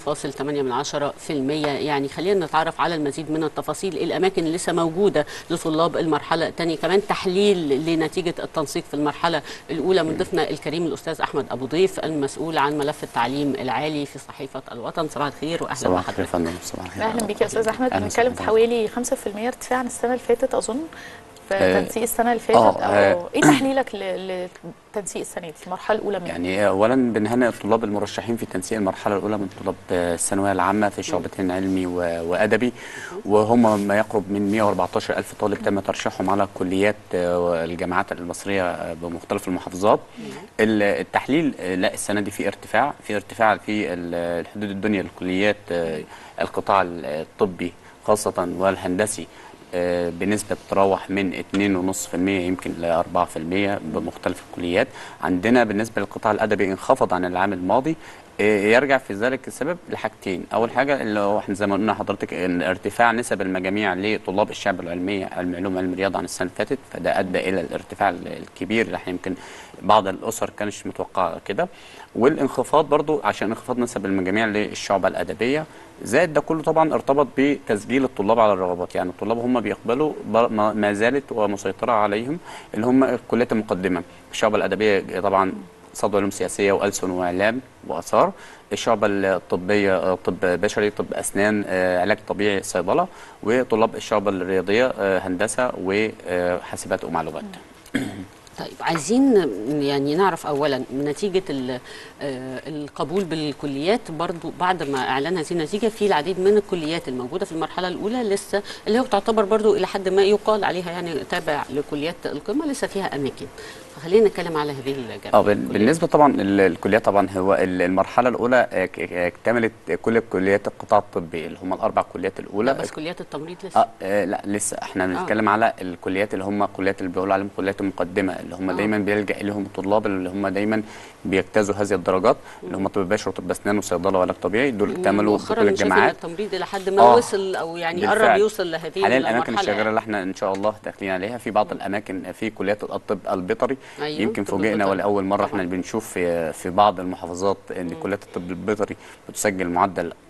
من 10 في المية يعني خلينا نتعرف على المزيد من التفاصيل الأماكن اللي لسه موجودة لطلاب المرحلة الثانية كمان تحليل لنتيجة التنسيق في المرحلة الأولى من ضيفنا الكريم الأستاذ أحمد أبو ضيف المسؤول عن ملف التعليم العالي في صحيفة الوطن صباح الخير وأهلا صباح الخير بحضرتك يا فندم صباح الخير اهلا بيك يا استاذ احمد أهلا بنتكلم في وسهلا. حوالي 5% ارتفاع عن السنه اللي فاتت اظن في آه، تنسيق السنه اللي فاتت آه، او آه. ايه تحليلك ل- لتنسيق السنه دي المرحله الاولى منه يعني اولا بنهنئ الطلاب المرشحين في تنسيق المرحله الاولى من طلاب الثانويه العامه في شعبتين علمي و- وادبي وهم ما يقرب من 114 الف طالب تم ترشيحهم على كليات آه، الجامعات المصريه آه، بمختلف المحافظات ال- التحليل آه، لا السنه دي في ارتفاع في ارتفاع في ال- الحدود الدنيا للكليات آه، القطاع الطبي خاصه والهندسي آه، بنسبة بتتراوح من 2.5% يمكن ل 4% بمختلف الكليات عندنا بالنسبة للقطاع الأدبي انخفض عن العام الماضي آه، يرجع في ذلك السبب لحاجتين أول حاجة اللي هو احنا زي ما قلنا لحضرتك ان ارتفاع نسب المجاميع لطلاب الشعب العلمية علم علوم علم رياضة عن السنة اللي فاتت فده أدى إلى الارتفاع الكبير اللي احنا يمكن بعض الأسر كانش متوقعة كده والانخفاض برضو عشان انخفاض نسب المجاميع للشعبة الأدبية زائد ده كله طبعا ارتبط بتسجيل الطلاب على الرغبات يعني الطلاب هم بيقبلوا بر- ما ما زالت ومسيطرة عليهم اللي هم الكليات المقدمة الشعبة الأدبية طبعا صدر علوم سياسية وألسن وإعلام وآثار الشعبة الطبية آه، طب بشري طب أسنان آه، علاج طبيعي صيدلة وطلاب الشعبة الرياضية آه، هندسة وحاسبات ومعلومات طيب عايزين يعني نعرف اولا نتيجه ال- آه، القبول بالكليات برضو بعد ما اعلن هذه النتيجه في العديد من الكليات الموجوده في المرحله الاولى لسه اللي هو تعتبر برضو الى حد ما يقال عليها يعني تابع لكليات القمه لسه فيها اماكن فخلينا نتكلم على هذه الجامعه اه بال- بالنسبه طبعا ال- الكليات طبعا هو ال- المرحله الاولى آه، ك- ك- اكتملت كل الكليات القطاع الطبي اللي هم الاربع كليات الاولى لا بس كليات التمريض لسه آه آه لا لسه احنا بنتكلم على الكليات اللي هم كليات اللي بيقولوا عليهم كليات المقدمه اللي هم آه. دايما بيلجا اليهم الطلاب اللي هم دايما بيجتازوا هذه الدرجات اللي هم طب بشري وطب اسنان وصيدله وعلاج طبيعي دول اكتملوا مؤخرا بكل شايف ان الجامعات التمريض الى حد ما آه. وصل او يعني قرب بالفعل. يوصل لهذه حاليا الاماكن المرحله الشغاله يعني. اللي احنا ان شاء الله داخلين عليها في بعض الاماكن في كليات الطب البيطري أيوة، يمكن طب فوجئنا البيطري. ولاول مره احنا بنشوف في في بعض المحافظات ان كليات الطب البيطري بتسجل معدل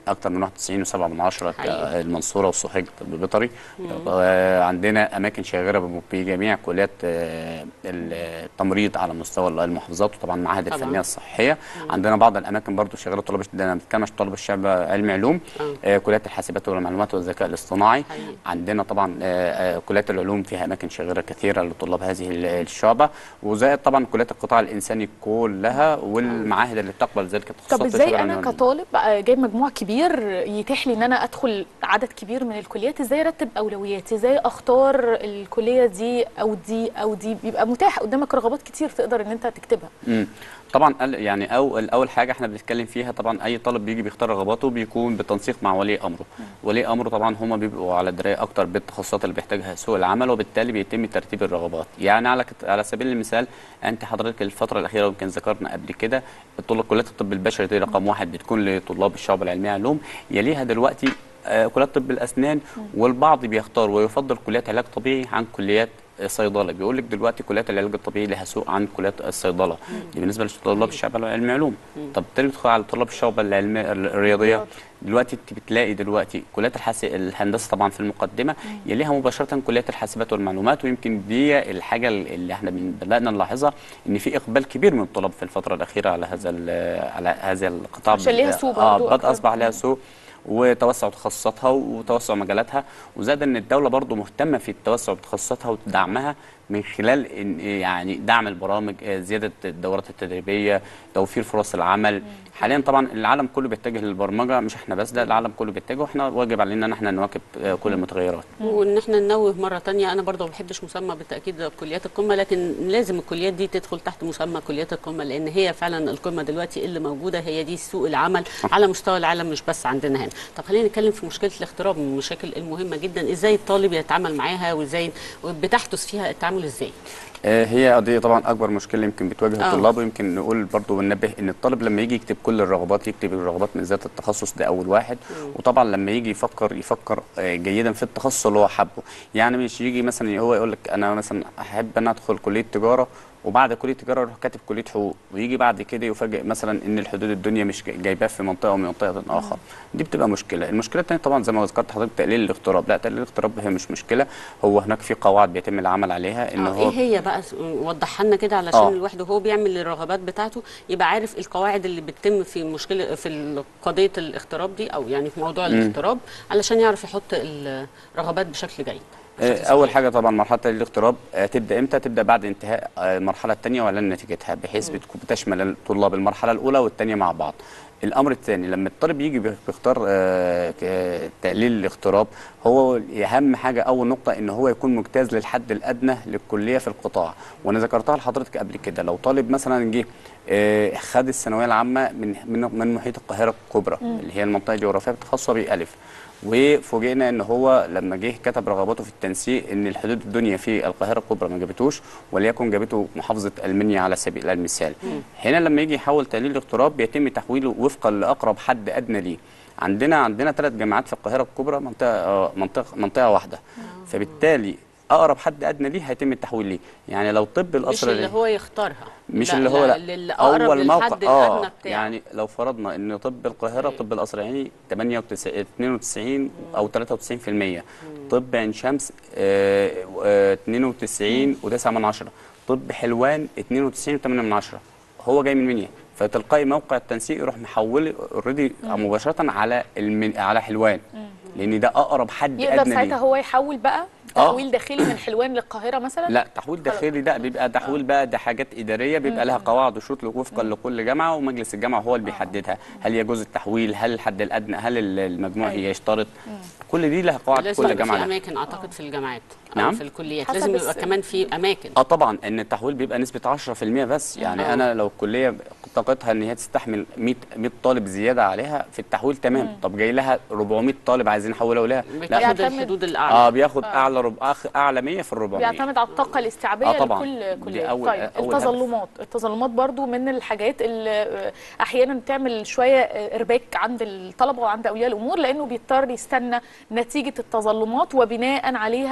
اكتر من 91 و7 من عشرة حقيقي. المنصوره والسوهاج الطب البيطري مم. آه، عندنا اماكن شاغره بم- بجميع كليات آه، التمريض على مستوى المحافظات وطبعا المعاهد طبعاً. الفنيه الصحيه عندنا بعض الاماكن برضو شغاله طلاب ده انا بتكلم عن طلاب الشعب علم علوم آه، كليات الحاسبات والمعلومات والذكاء الاصطناعي عندنا طبعا آه، آه، كليات العلوم فيها اماكن شاغره كثيره لطلاب هذه ال- الشعبه وزائد طبعا كليات القطاع الانساني كلها والمعاهد اللي بتقبل ذلك التخصصات طب ازاي تشغل انا العلوم. كطالب بقى جايب مجموع كبير يتيح لي ان انا ادخل عدد كبير من الكليات ازاي ارتب اولوياتي ازاي اختار الكليه دي او دي او دي بيبقى متاح قدامك رغبات كتير تقدر ان انت تكتبها مم. طبعا ال- يعني اول اول حاجه احنا بنتكلم فيها طبعا اي طالب بيجي بيختار رغباته بيكون بالتنسيق مع ولي امره ولي امره طبعا هم بيبقوا على درايه اكتر بالتخصصات اللي بيحتاجها سوق العمل وبالتالي بيتم ترتيب الرغبات يعني على كت- على سبيل المثال انت حضرتك الفتره الاخيره يمكن ذكرنا قبل كده طلاب كليات الطب البشري دي رقم واحد بتكون لطلاب الشعب العلميه علوم يليها دلوقتي آه، كليات طب الاسنان والبعض بيختار ويفضل كليات علاج طبيعي عن كليات صيدله بيقول لك دلوقتي كليات العلاج الطبيعي لها سوق عن كليات الصيدله دي بالنسبه لطلاب الشعب العلمي علوم طب تدخل على طلاب الشعب العلمي الرياضيه دلوقتي انت بتلاقي دلوقتي كليات الحاس... الهندسه طبعا في المقدمه يليها مباشره كليات الحاسبات والمعلومات ويمكن دي الحاجه اللي احنا بن- بدانا نلاحظها ان في اقبال كبير من الطلاب في الفتره الاخيره على هذا ال- على هذا القطاع عشان ليها سوق اه برضو بد أكتر. اصبح لها سوق وتوسع تخصصاتها وتوسع مجالاتها وزاد ان الدوله برضو مهتمه في التوسع بتخصصاتها ودعمها من خلال إن يعني دعم البرامج آه، زياده الدورات التدريبيه توفير فرص العمل حاليا طبعا العالم كله بيتجه للبرمجه مش احنا بس ده العالم كله بيتجه واحنا واجب علينا ان احنا نواكب آه، كل المتغيرات وان احنا ننوه مره تانية انا برضه ما بحبش مسمى بالتاكيد كليات القمه لكن لازم الكليات دي تدخل تحت مسمى كليات القمه لان هي فعلا القمه دلوقتي اللي موجوده هي دي سوق العمل على مستوى العالم مش بس عندنا هنا طب خلينا نتكلم في مشكله الاغتراب من المشاكل المهمه جدا ازاي الطالب يتعامل معاها وازاي بتحدث فيها التعامل ازاي آه، هي قضيه طبعا اكبر مشكله يمكن بتواجه آه. الطلاب ويمكن نقول برضو وننبه ان الطالب لما يجي يكتب كل الرغبات يكتب الرغبات من ذات التخصص ده اول واحد وطبعا لما يجي يفكر يفكر آه، جيدا في التخصص اللي هو حابه يعني مش يجي مثلا هو يقول لك انا مثلا احب ان ادخل كليه تجاره وبعد كليه تجاره يروح كاتب كليه حقوق ويجي بعد كده يفاجئ مثلا ان الحدود الدنيا مش جاي- جايباه في منطقه ومن منطقه اخر دي بتبقى مشكله المشكله الثانيه طبعا زي ما ذكرت حضرتك تقليل الاغتراب لا تقليل الاغتراب هي مش مشكله هو هناك في قواعد بيتم العمل عليها ان آه، هو ايه هي بقى وضحها لنا كده علشان آه. الواحد وهو بيعمل الرغبات بتاعته يبقى عارف القواعد اللي بتتم في مشكله في قضيه الاغتراب دي او يعني في موضوع مم. الاغتراب علشان يعرف يحط الرغبات بشكل جيد آه، اول حاجه طبعا مرحله الاغتراب آه، تبدا امتى تبدا بعد انتهاء آه، المرحله الثانيه واعلان نتيجتها بحيث بتكون بتشمل الطلاب المرحله الاولى والثانيه مع بعض الامر الثاني لما الطالب يجي بيختار آه، ك- تقليل الاغتراب هو اهم حاجه اول نقطه ان هو يكون مجتاز للحد الادنى للكليه في القطاع وانا ذكرتها لحضرتك قبل كده لو طالب مثلا جه آه، خد الثانويه العامه من من من محيط القاهره الكبرى مم. اللي هي المنطقه الجغرافيه بتخصص بألف وفوجئنا ان هو لما جه كتب رغباته في التنسيق ان الحدود الدنيا في القاهره الكبرى ما جابتوش وليكن جابته محافظه المنيا على سبيل المثال مم. هنا لما يجي يحول تقليل الاغتراب بيتم تحويله وفقا لاقرب حد ادنى ليه عندنا عندنا ثلاث جامعات في القاهره الكبرى منطقه آه، منطقه منطقه واحده فبالتالي اقرب حد ادنى ليه هيتم التحويل ليه يعني لو طب مش القصر اللي هو يختارها مش لا، اللي هو لا, للي اقرب للحد اه الادنى بتاعه يعني لو فرضنا ان طب القاهره طب القصر العيني 98 92 او 93% طب عين شمس آه، آه، 92 و9 من عشرة طب حلوان 92 و8 من عشرة هو جاي من منيا فتلقائي موقع التنسيق يروح محوله اوريدي مباشره على المن... على حلوان لان ده اقرب حد يقدر ادنى ساعتها ليه هو يحول بقى آه. تحويل داخلي من حلوان للقاهره مثلا لا تحويل داخلي ده بيبقى تحويل بقى ده حاجات اداريه بيبقى لها قواعد وشروط وفقا لكل جامعه ومجلس الجامعه هو اللي بيحددها هل يجوز التحويل هل الحد الادنى هل المجموع يشترط في كل دي لها قواعد لازم كل يبقى جامعه في لها. اماكن اعتقد في الجامعات نعم. او في الكليات حسب لازم يبقى الس- كمان في اماكن اه طبعا ان التحويل بيبقى نسبه 10% بس يعني آه. انا لو الكليه طاقتها ان هي تستحمل 100 100 طالب زياده عليها في التحويل تمام مم. طب جاي لها 400 طالب عايزين يحولوا لها بتاخد يعتمد- الحدود الاعلى اه بياخد آه. اعلى رب... أخ- اعلى 100 في ال 400 بيعتمد على الطاقه الاستيعابيه آه طبعاً. لكل دي كليه أول- طيب أول التظلمات التظلمات برضو من الحاجات اللي آه، احيانا بتعمل شويه آه، ارباك عند الطلبه وعند اولياء الامور لانه بيضطر يستنى نتيجه التظلمات وبناء عليها يبتدي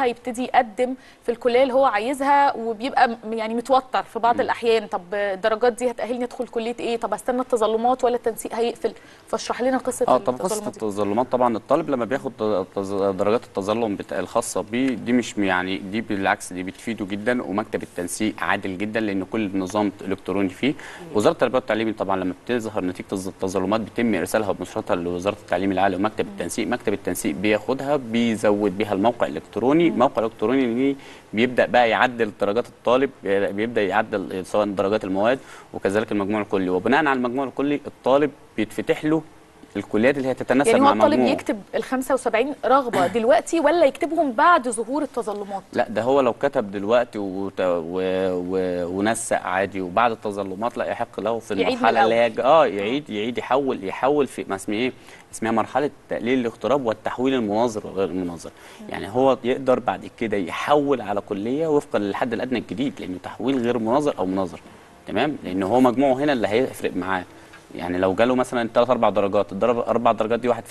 يقدم في الكليه اللي هو عايزها وبيبقى م- يعني متوتر في بعض الاحيان طب الدرجات دي هتاهلني ادخل كليه ايه طب استنى التظلمات ولا التنسيق هيقفل فاشرح لنا قصه اه طب قصه التظلمات دي. التظلمات طبعا الطالب لما بياخد التز- درجات التظلم بتا- الخاصه بيه دي مش يعني دي بالعكس دي بتفيده جدا ومكتب التنسيق عادل جدا لان كل نظام الكتروني فيه وزاره التربيه والتعليم طبعا لما بتظهر نتيجه الز- التظلمات بيتم ارسالها بنشرتها لوزاره التعليم العالي ومكتب التنسيق مكتب التنسيق بياخدها بيزود بيها الموقع الالكتروني الموقع الالكتروني اللي بيبدا بقى يعدل درجات الطالب بيبدا يعدل سواء درجات المواد وكذلك المجموع الكلي وبناء على المجموع الكلي الطالب بيتفتح له الكليات اللي هي تتناسب يعني هو مع الطالب مجموعه يكتب ال 75 رغبه دلوقتي ولا يكتبهم بعد ظهور التظلمات لا ده هو لو كتب دلوقتي وت... و... و... ونسق عادي وبعد التظلمات لا يحق له في يعيد من المرحله اللي هي الأول. اه يعيد يعيد يحول يحول في ما اسمها ايه اسمها مرحله تقليل الاغتراب والتحويل المناظر وغير المناظر يعني هو يقدر بعد كده يحول على كليه وفقا للحد الادنى الجديد لانه تحويل غير مناظر او مناظر تمام لان هو مجموعه هنا اللي هيفرق معاه يعني لو جاله مثلا ثلاث اربع درجات الدرجه اربع درجات دي 1%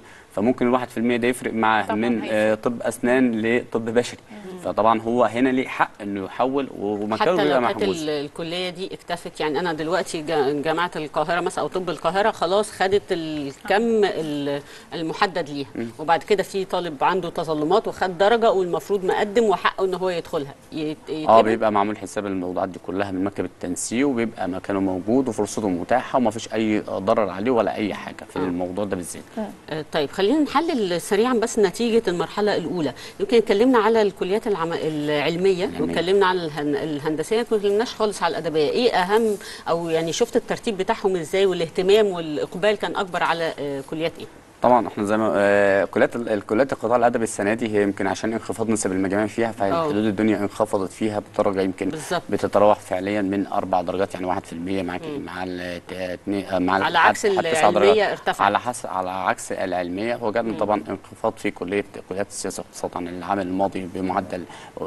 فممكن ال 1% ده يفرق معاه من آه طب اسنان لطب بشري فطبعا هو هنا ليه حق انه يحول ومكانه حتى بيبقى لو كانت محجوز ال- الكليه دي اكتفت يعني انا دلوقتي جا- جامعه القاهره مثلا او طب القاهره خلاص خدت الكم ال- المحدد ليها وبعد كده في طالب عنده تظلمات وخد درجه والمفروض مقدم وحقه ان هو يدخلها يت- اه يتقبل. بيبقى معمول حساب الموضوعات دي كلها من مكتب التنسيق وبيبقى مكانه موجود وفرصته متاحه وما فيش اي ضرر عليه ولا اي حاجه في الموضوع ده بالذات آه، طيب خلينا نحلل سريعا بس نتيجة المرحلة الأولى يمكن اتكلمنا على الكليات العم... العلمية واتكلمنا على الهن... الهندسية ما اتكلمناش خالص على الأدبية إيه أهم أو يعني شفت الترتيب بتاعهم إزاي والاهتمام والإقبال كان أكبر على آه، كليات إيه؟ طبعا احنا زي ما آه كليات ال- الكليات القطاع الادبي السنه دي هي يمكن عشان انخفاض نسب المجاميع فيها فهي آه. حدود الدنيا انخفضت فيها بدرجه يمكن بالظبط. بتتراوح فعليا من اربع درجات يعني 1% مع مع ال مع ال- على عكس حد- حد تسع العلمية درجات. ارتفعت. على حس على عكس العلميه وجدنا طبعا انخفاض في كليه كليات السياسه والاقتصاد عن العام الماضي بمعدل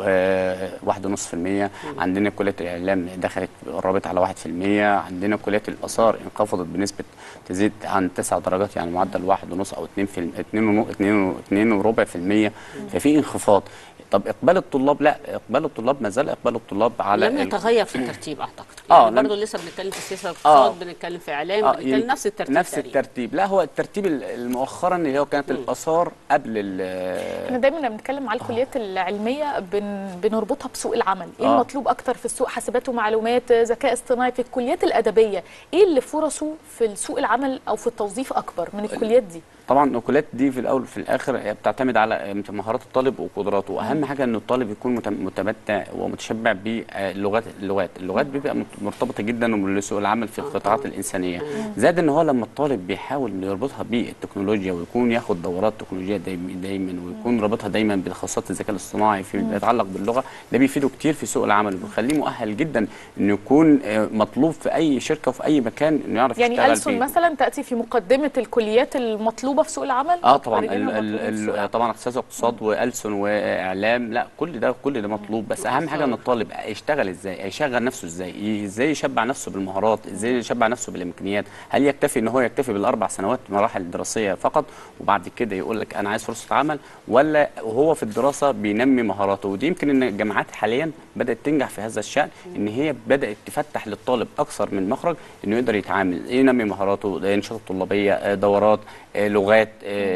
آه، 1.5% عندنا كليه الاعلام دخلت قربت على 1% عندنا كليه الاثار انخفضت بنسبه تزيد عن 9 درجات يعني معدل 1.5 او 2 في 2 2 2 وربع في المية ففي انخفاض طب اقبال الطلاب لا اقبال الطلاب ما زال اقبال الطلاب على لم ال- يتغير في الترتيب أعتقد آه، يعني لم- برضه لسه بنتكلم في السياسة آه. والاقتصاد بنتكلم في إعلام آه، بنتكلم يمكن نفس الترتيب نفس تقريباً. الترتيب لا هو الترتيب ال- المؤخرا اللي هو كانت الاثار قبل ال- احنا دايما لما بنتكلم على الكليات العلميه بن بنربطها بسوق العمل ايه آه. المطلوب اكتر في السوق حاسبات ومعلومات ذكاء اصطناعي في الكليات الادبيه ايه اللي فرصه في سوق العمل او في التوظيف اكبر من الكليات دي طبعا الكليات دي في الاول وفي الاخر هي بتعتمد على مهارات الطالب وقدراته واهم حاجه ان الطالب يكون مت- متمتع ومتشبع باللغات اللغات اللغات بيبقى مت- مرتبطه جدا بسوق العمل في القطاعات الانسانيه زائد ان هو لما الطالب بيحاول انه يربطها بالتكنولوجيا ويكون ياخد دورات تكنولوجيه دايما دايما ويكون رابطها دايما بخاصات الذكاء الاصطناعي فيما يتعلق باللغه ده بيفيده كتير في سوق العمل وبيخليه مؤهل جدا انه يكون آه، مطلوب في اي شركه وفي اي مكان انه يعرف يعني يشتغل ألسن فيه. مثلا تاتي في مقدمه الكليات المطلوبه في سوق العمل اه طبعا ال خريجينها ال مطلوبين في سوق ال طبعا اقتصاد واقتصاد والسن واعلام لا كل ده كل ده مطلوب بس اهم حاجه ان الطالب يشتغل ازاي يشغل نفسه ازاي ي- ازاي يشبع نفسه بالمهارات ازاي يشبع نفسه بالامكانيات هل يكتفي ان هو يكتفي بالاربع سنوات مراحل الدراسيه فقط وبعد كده يقول لك انا عايز فرصه عمل ولا وهو في الدراسه بينمي مهاراته ودي يمكن ان الجامعات حاليا بدات تنجح في هذا الشان ان هي بدات تفتح للطالب اكثر من مخرج انه يقدر يتعامل ينمي مهاراته انشطه طلابيه آه، دورات آه، لغات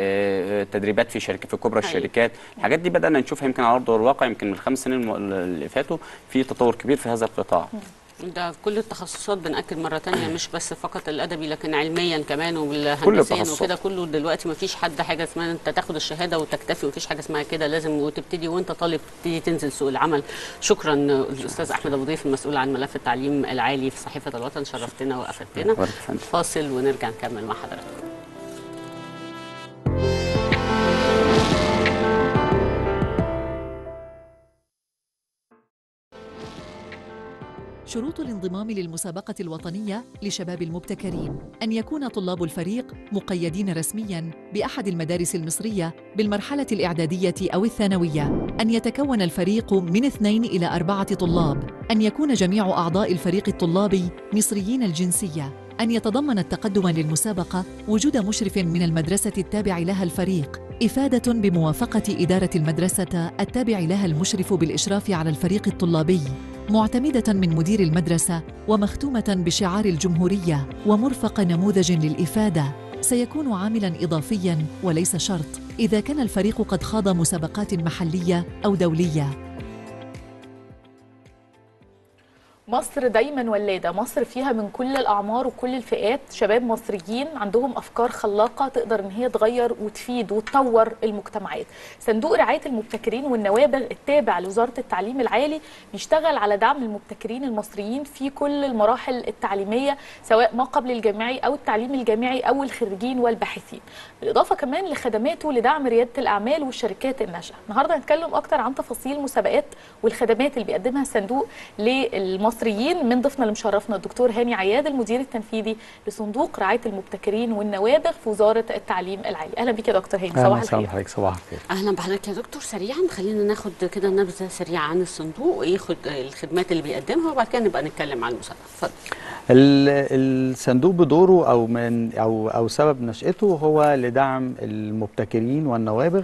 آه، تدريبات في شركه في كبرى الشركات الحاجات دي بدانا نشوفها يمكن على ارض الواقع يمكن من الخمس سنين الم- اللي فاتوا في تطور كبير في هذا القطاع ده كل التخصصات بنأكد مرة تانية مش بس فقط الأدبي لكن علميا كمان كل والهندسيا التخصصات. وكده كله دلوقتي ما فيش حد حاجة اسمها أنت تاخد الشهادة وتكتفي ومفيش حاجة اسمها كده لازم وتبتدي وأنت طالب تبتدي تنزل سوق العمل شكرا الأستاذ أحمد أبو ضيف المسؤول عن ملف التعليم العالي في صحيفة الوطن شرفتنا وأفدتنا وارد يا فندم. فاصل ونرجع نكمل مع حضراتكم شروط الانضمام للمسابقة الوطنية لشباب المبتكرين أن يكون طلاب الفريق مقيدين رسمياً بأحد المدارس المصرية بالمرحلة الإعدادية أو الثانوية أن يتكون الفريق من اثنين إلى أربعة طلاب أن يكون جميع أعضاء الفريق الطلابي مصريين الجنسية أن يتضمن التقدم للمسابقة وجود مشرف من المدرسة التابع لها الفريق إفادة بموافقة إدارة المدرسة التابع لها المشرف بالإشراف على الفريق الطلابي معتمدة من مدير المدرسة ومختومة بشعار الجمهورية ومرفق نموذج للإفادة سيكون عاملا إضافيا وليس شرط إذا كان الفريق قد خاض مسابقات محلية أو دولية مصر دايما ولاده مصر فيها من كل الاعمار وكل الفئات شباب مصريين عندهم افكار خلاقه تقدر ان هي تغير وتفيد وتطور المجتمعات صندوق رعايه المبتكرين والنوابغ التابع لوزاره التعليم العالي بيشتغل على دعم المبتكرين المصريين في كل المراحل التعليميه سواء ما قبل الجامعي او التعليم الجامعي او الخريجين والباحثين بالاضافه كمان لخدماته لدعم رياده الاعمال والشركات الناشئه النهارده هنتكلم اكتر عن تفاصيل المسابقات والخدمات اللي بيقدمها الصندوق للمصريين من ضيفنا اللي مشرفنا الدكتور هاني عياد المدير التنفيذي لصندوق رعايه المبتكرين والنوابغ في وزاره التعليم العالي اهلا بك يا دكتور هاني صباح الخير حضرتك صباح الخير اهلا بحضرتك يا دكتور سريعا خلينا ناخد كده نبذه سريعه عن الصندوق وياخد الخدمات اللي بيقدمها وبعد كده نبقى نتكلم عن المسابقه اتفضل ال- الصندوق بدوره او من او او سبب نشأته هو لدعم المبتكرين والنوابغ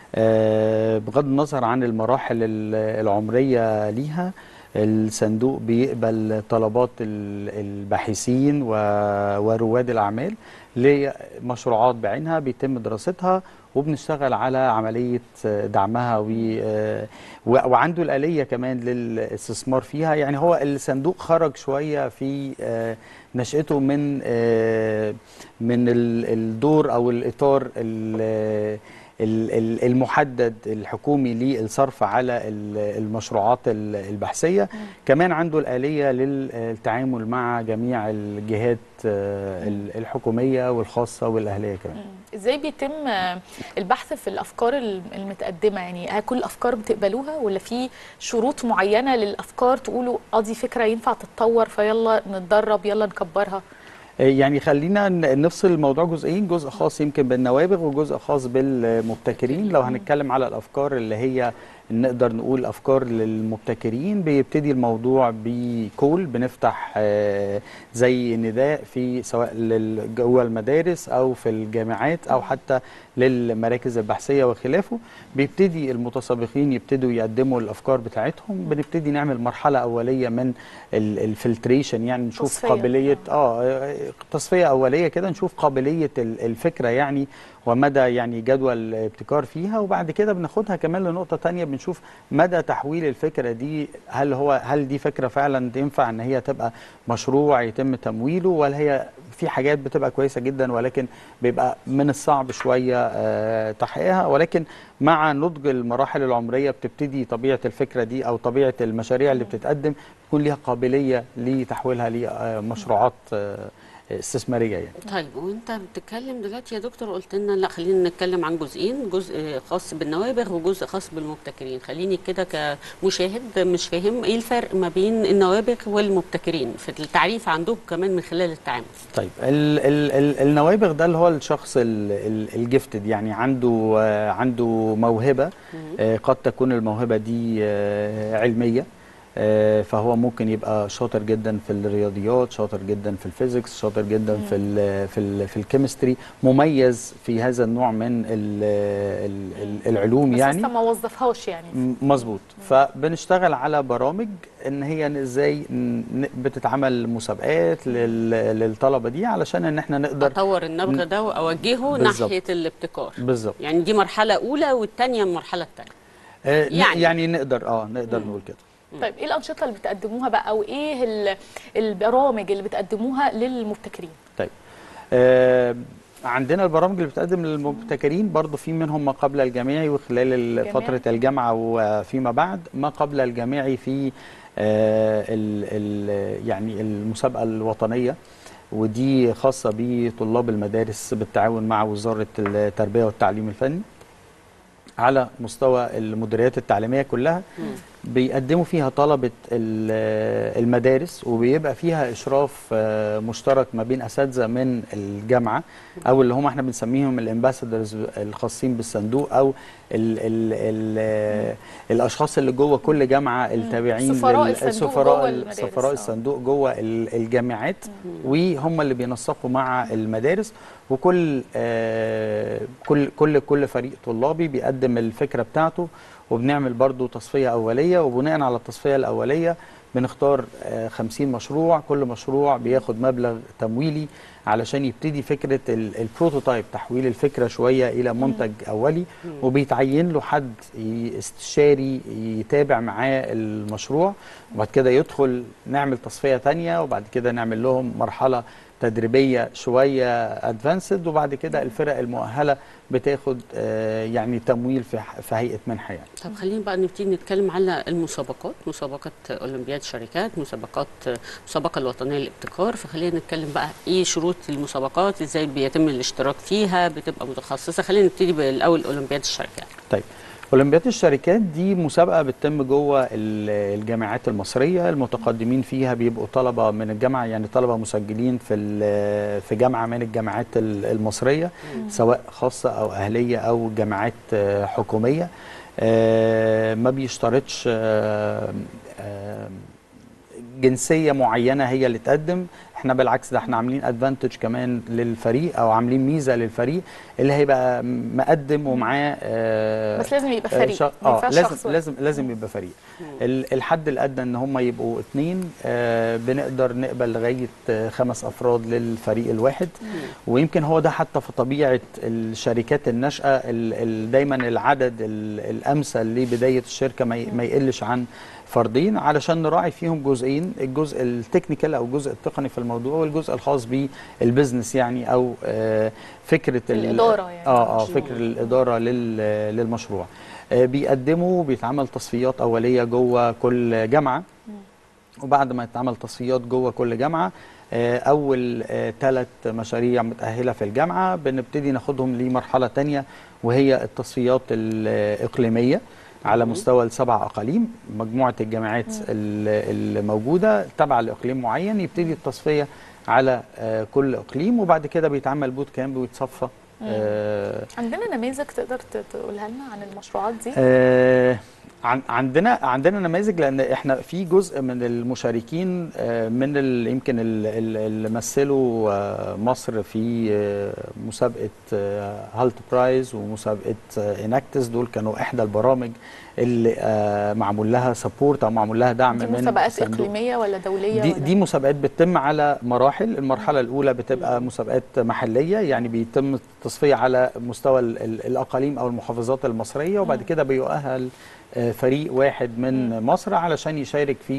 آه، بغض النظر عن المراحل ال- العمريه ليها الصندوق بيقبل طلبات ال- الباحثين و- ورواد الاعمال لمشروعات بعينها بيتم دراستها وبنشتغل على عمليه دعمها و و- وعنده الآلية كمان للاستثمار فيها يعني هو الصندوق خرج شوية في آه، نشأته من آه، من ال- الدور أو الإطار ال- ال- ال- المحدد الحكومي للصرف على ال- المشروعات ال- البحثية كمان عنده الآلية للتعامل مع جميع الجهات آه، ال- الحكومية والخاصة والأهلية كمان ازاي بيتم آه، البحث في الافكار الم- المتقدمه يعني هل كل الافكار بتقبلوها ولا في شروط معينه للافكار تقولوا اه دي فكره ينفع تتطور فيلا نتدرب يلا نكبرها يعني خلينا ن- نفصل الموضوع جزئين جزء خاص يمكن بالنوابغ وجزء خاص بالمبتكرين لو هنتكلم على الافكار اللي هي نقدر نقول افكار للمبتكرين بيبتدي الموضوع بكول بنفتح آه، زي نداء في سواء لل- جوه المدارس او في الجامعات او حتى للمراكز البحثيه وخلافه بيبتدي المتسابقين يبتدوا يقدموا الافكار بتاعتهم بنبتدي نعمل مرحله اوليه من الفلتريشن يعني نشوف تصفية. قابليه اه تصفيه اوليه كده نشوف قابليه ال- الفكره يعني ومدى يعني جدوى الابتكار فيها وبعد كده بناخدها كمان لنقطه تانية بنشوف مدى تحويل الفكره دي هل هو هل دي فكره فعلا تنفع ان هي تبقى مشروع يتم تمويله ولا هي في حاجات بتبقى كويسه جدا ولكن بيبقى من الصعب شويه آه، تحقيقها ولكن مع نضج المراحل العمريه بتبتدي طبيعه الفكره دي او طبيعه المشاريع اللي بتتقدم تكون ليها قابليه لتحويلها لمشروعات آه، استثماريه يعني طيب وانت بتتكلم دلوقتي يا دكتور قلت لنا لا خلينا نتكلم عن جزئين جزء خاص بالنوابغ وجزء خاص بالمبتكرين خليني كده كمشاهد مش فاهم ايه الفرق ما بين النوابغ والمبتكرين في التعريف عندهم كمان من خلال التعامل طيب ال ال ال النوابغ ده اللي هو الشخص الجفتد يعني عنده آه، عنده موهبه آه، قد تكون الموهبه دي آه، علميه آه، فهو ممكن يبقى شاطر جدا في الرياضيات شاطر جدا في الفيزيكس شاطر جدا في ال في ال في الكيمستري مميز في هذا النوع من ال ال ال العلوم بس يعني لسه ما وظفهاش يعني م- مظبوط فبنشتغل على برامج ان هي ن- ازاي ن- بتتعمل مسابقات لل- للطلبه دي علشان ان احنا نقدر اطور النبغ ده واوجهه بالظبط. ناحيه الابتكار بالظبط يعني دي مرحله اولى والثانيه المرحله الثانيه آه، ن- يعني. يعني نقدر اه نقدر نقول كده طيب ايه الانشطه اللي بتقدموها بقى او ايه ال- البرامج اللي بتقدموها للمبتكرين طيب آه عندنا البرامج اللي بتقدم للمبتكرين برضو في منهم ما قبل الجامعي وخلال ال- جميل. فترة الجامعة وفيما بعد ما قبل الجامعي في آه ال ال يعني المسابقة الوطنية ودي خاصة بطلاب المدارس بالتعاون مع وزارة التربية والتعليم الفني على مستوى المديريات التعليمية كلها بيقدموا فيها طلبة ال- المدارس وبيبقى فيها إشراف آه، مشترك ما بين أساتذة من الجامعة أو اللي هم احنا بنسميهم الامباسادرز الخاصين بالصندوق أو ال ال ال الأشخاص اللي جوه كل جامعة التابعين سفراء لل- الصندوق سفراء جوه ال- المدارس، سفراء آه. الصندوق جوه ال- الجامعات وهم اللي بينسقوا مع المدارس وكل آه، كل كل كل فريق طلابي بيقدم الفكرة بتاعته وبنعمل برضو تصفية أولية وبناء على التصفية الأولية بنختار آه، 50 مشروع كل مشروع بياخد مبلغ تمويلي علشان يبتدي فكرة ال- البروتوتايب تحويل الفكرة شوية إلى منتج أولي وبيتعين له حد ي- استشاري يتابع معاه المشروع وبعد كده يدخل نعمل تصفية تانية وبعد كده نعمل لهم مرحلة تدريبية شوية ادفانسد وبعد كده الفرق المؤهلة بتاخد آه، يعني تمويل في ح- في هيئة منحة يعني طب خلينا بقى نبتدي نتكلم على المسابقات مسابقة أولمبياد شركات مسابقات المسابقة الوطنية للابتكار فخلينا نتكلم بقى إيه شروط المسابقات إزاي بيتم الاشتراك فيها بتبقى متخصصة خلينا نبتدي بالأول أولمبياد الشركات طيب اولمبياد الشركات دي مسابقه بتتم جوه ال- الجامعات المصريه المتقدمين فيها بيبقوا طلبه من الجامعه يعني طلبه مسجلين في ال- في جامعه من الجامعات ال- المصريه سواء خاصه او اهليه او جامعات آه، حكوميه آه، ما بيشترطش آه، آه، جنسيه معينه هي اللي تقدم احنا بالعكس ده احنا عاملين ادفانتج كمان للفريق او عاملين ميزه للفريق اللي هيبقى مقدم ومعاه آه، بس لازم يبقى آه، فريق، شخ- ما اه ينفعش لازم شخص واحد. لازم لازم يبقى فريق ال- الحد الادنى ان هم يبقوا اتنين آه بنقدر نقبل لغايه آه خمس افراد للفريق الواحد ويمكن هو ده حتى في طبيعه الشركات الناشئه ال- ال- دايما العدد ال- الامثل لبدايه الشركه ما ي- ما يقلش عن فردين علشان نراعي فيهم جزئين الجزء التكنيكال او الجزء التقني في الموضوع والجزء الخاص بالبزنس يعني او آه فكره ال- الإدارة يعني. اه اه فكر الاداره لل- للمشروع آه بيقدموا بيتعمل تصفيات اوليه جوه كل جامعه وبعد ما يتعمل تصفيات جوه كل جامعه آه، اول ثلاث مشاريع متاهله في الجامعه بنبتدي ناخدهم لمرحله تانية وهي التصفيات الاقليميه على مستوى السبع اقاليم مجموعه الجامعات ال- الموجوده تبع لاقليم معين يبتدي التصفيه على آه، كل اقليم وبعد كده بيتعمل بوت كامب ويتصفى آه، عندنا نماذج تقدر ت- تقولها لنا عن المشروعات دي آه، عن- عندنا عندنا نماذج لان احنا في جزء من المشاركين آه، من ال- يمكن ال- ال- اللي مثلوا آه، مصر في آه، مسابقه آه، هالت برايز ومسابقه آه، اناكتس دول كانوا احدى البرامج اللي آه، معمول لها سبورت او معمول لها دعم دي من مسابقات صندوق اقليميه ولا دوليه دي ولا دي مسابقات بتتم على مراحل المرحله الاولى بتبقى مسابقات محليه يعني بيتم التصفيه على مستوى ال- ال- الاقاليم او المحافظات المصريه وبعد كده بيؤهل آه، فريق واحد من مصر علشان يشارك في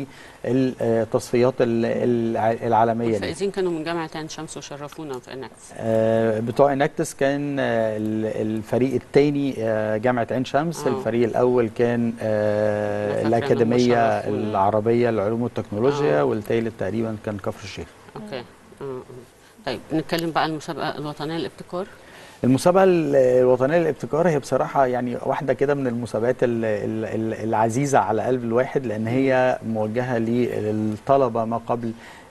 التصفيات ال- الع- العالميه دي الفائزين كانوا من جامعة عين شمس وشرفونا في إنكس آه، بتوع اناكتس كان آه، ال- الفريق الثاني جامعة عين شمس آه. الفريق الأول كان آه، أنا فاكرة إنهم الأكاديمية شرفونا. العربية للعلوم والتكنولوجيا والثالث تقريبا كان كفر الشيخ أوكي آه، آه. طيب نتكلم بقى المسابقة الوطنية للابتكار المسابقة ال- الوطنية للابتكار هي بصراحة يعني واحدة كده من المسابقات ال- ال- ال- العزيزة على قلب الواحد لأن هي موجهة للطلبة ما قبل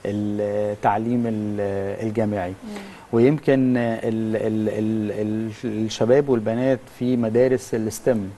التعليم ال- الجامعي ويمكن ال ال ال ال الشباب والبنات في مدارس الستم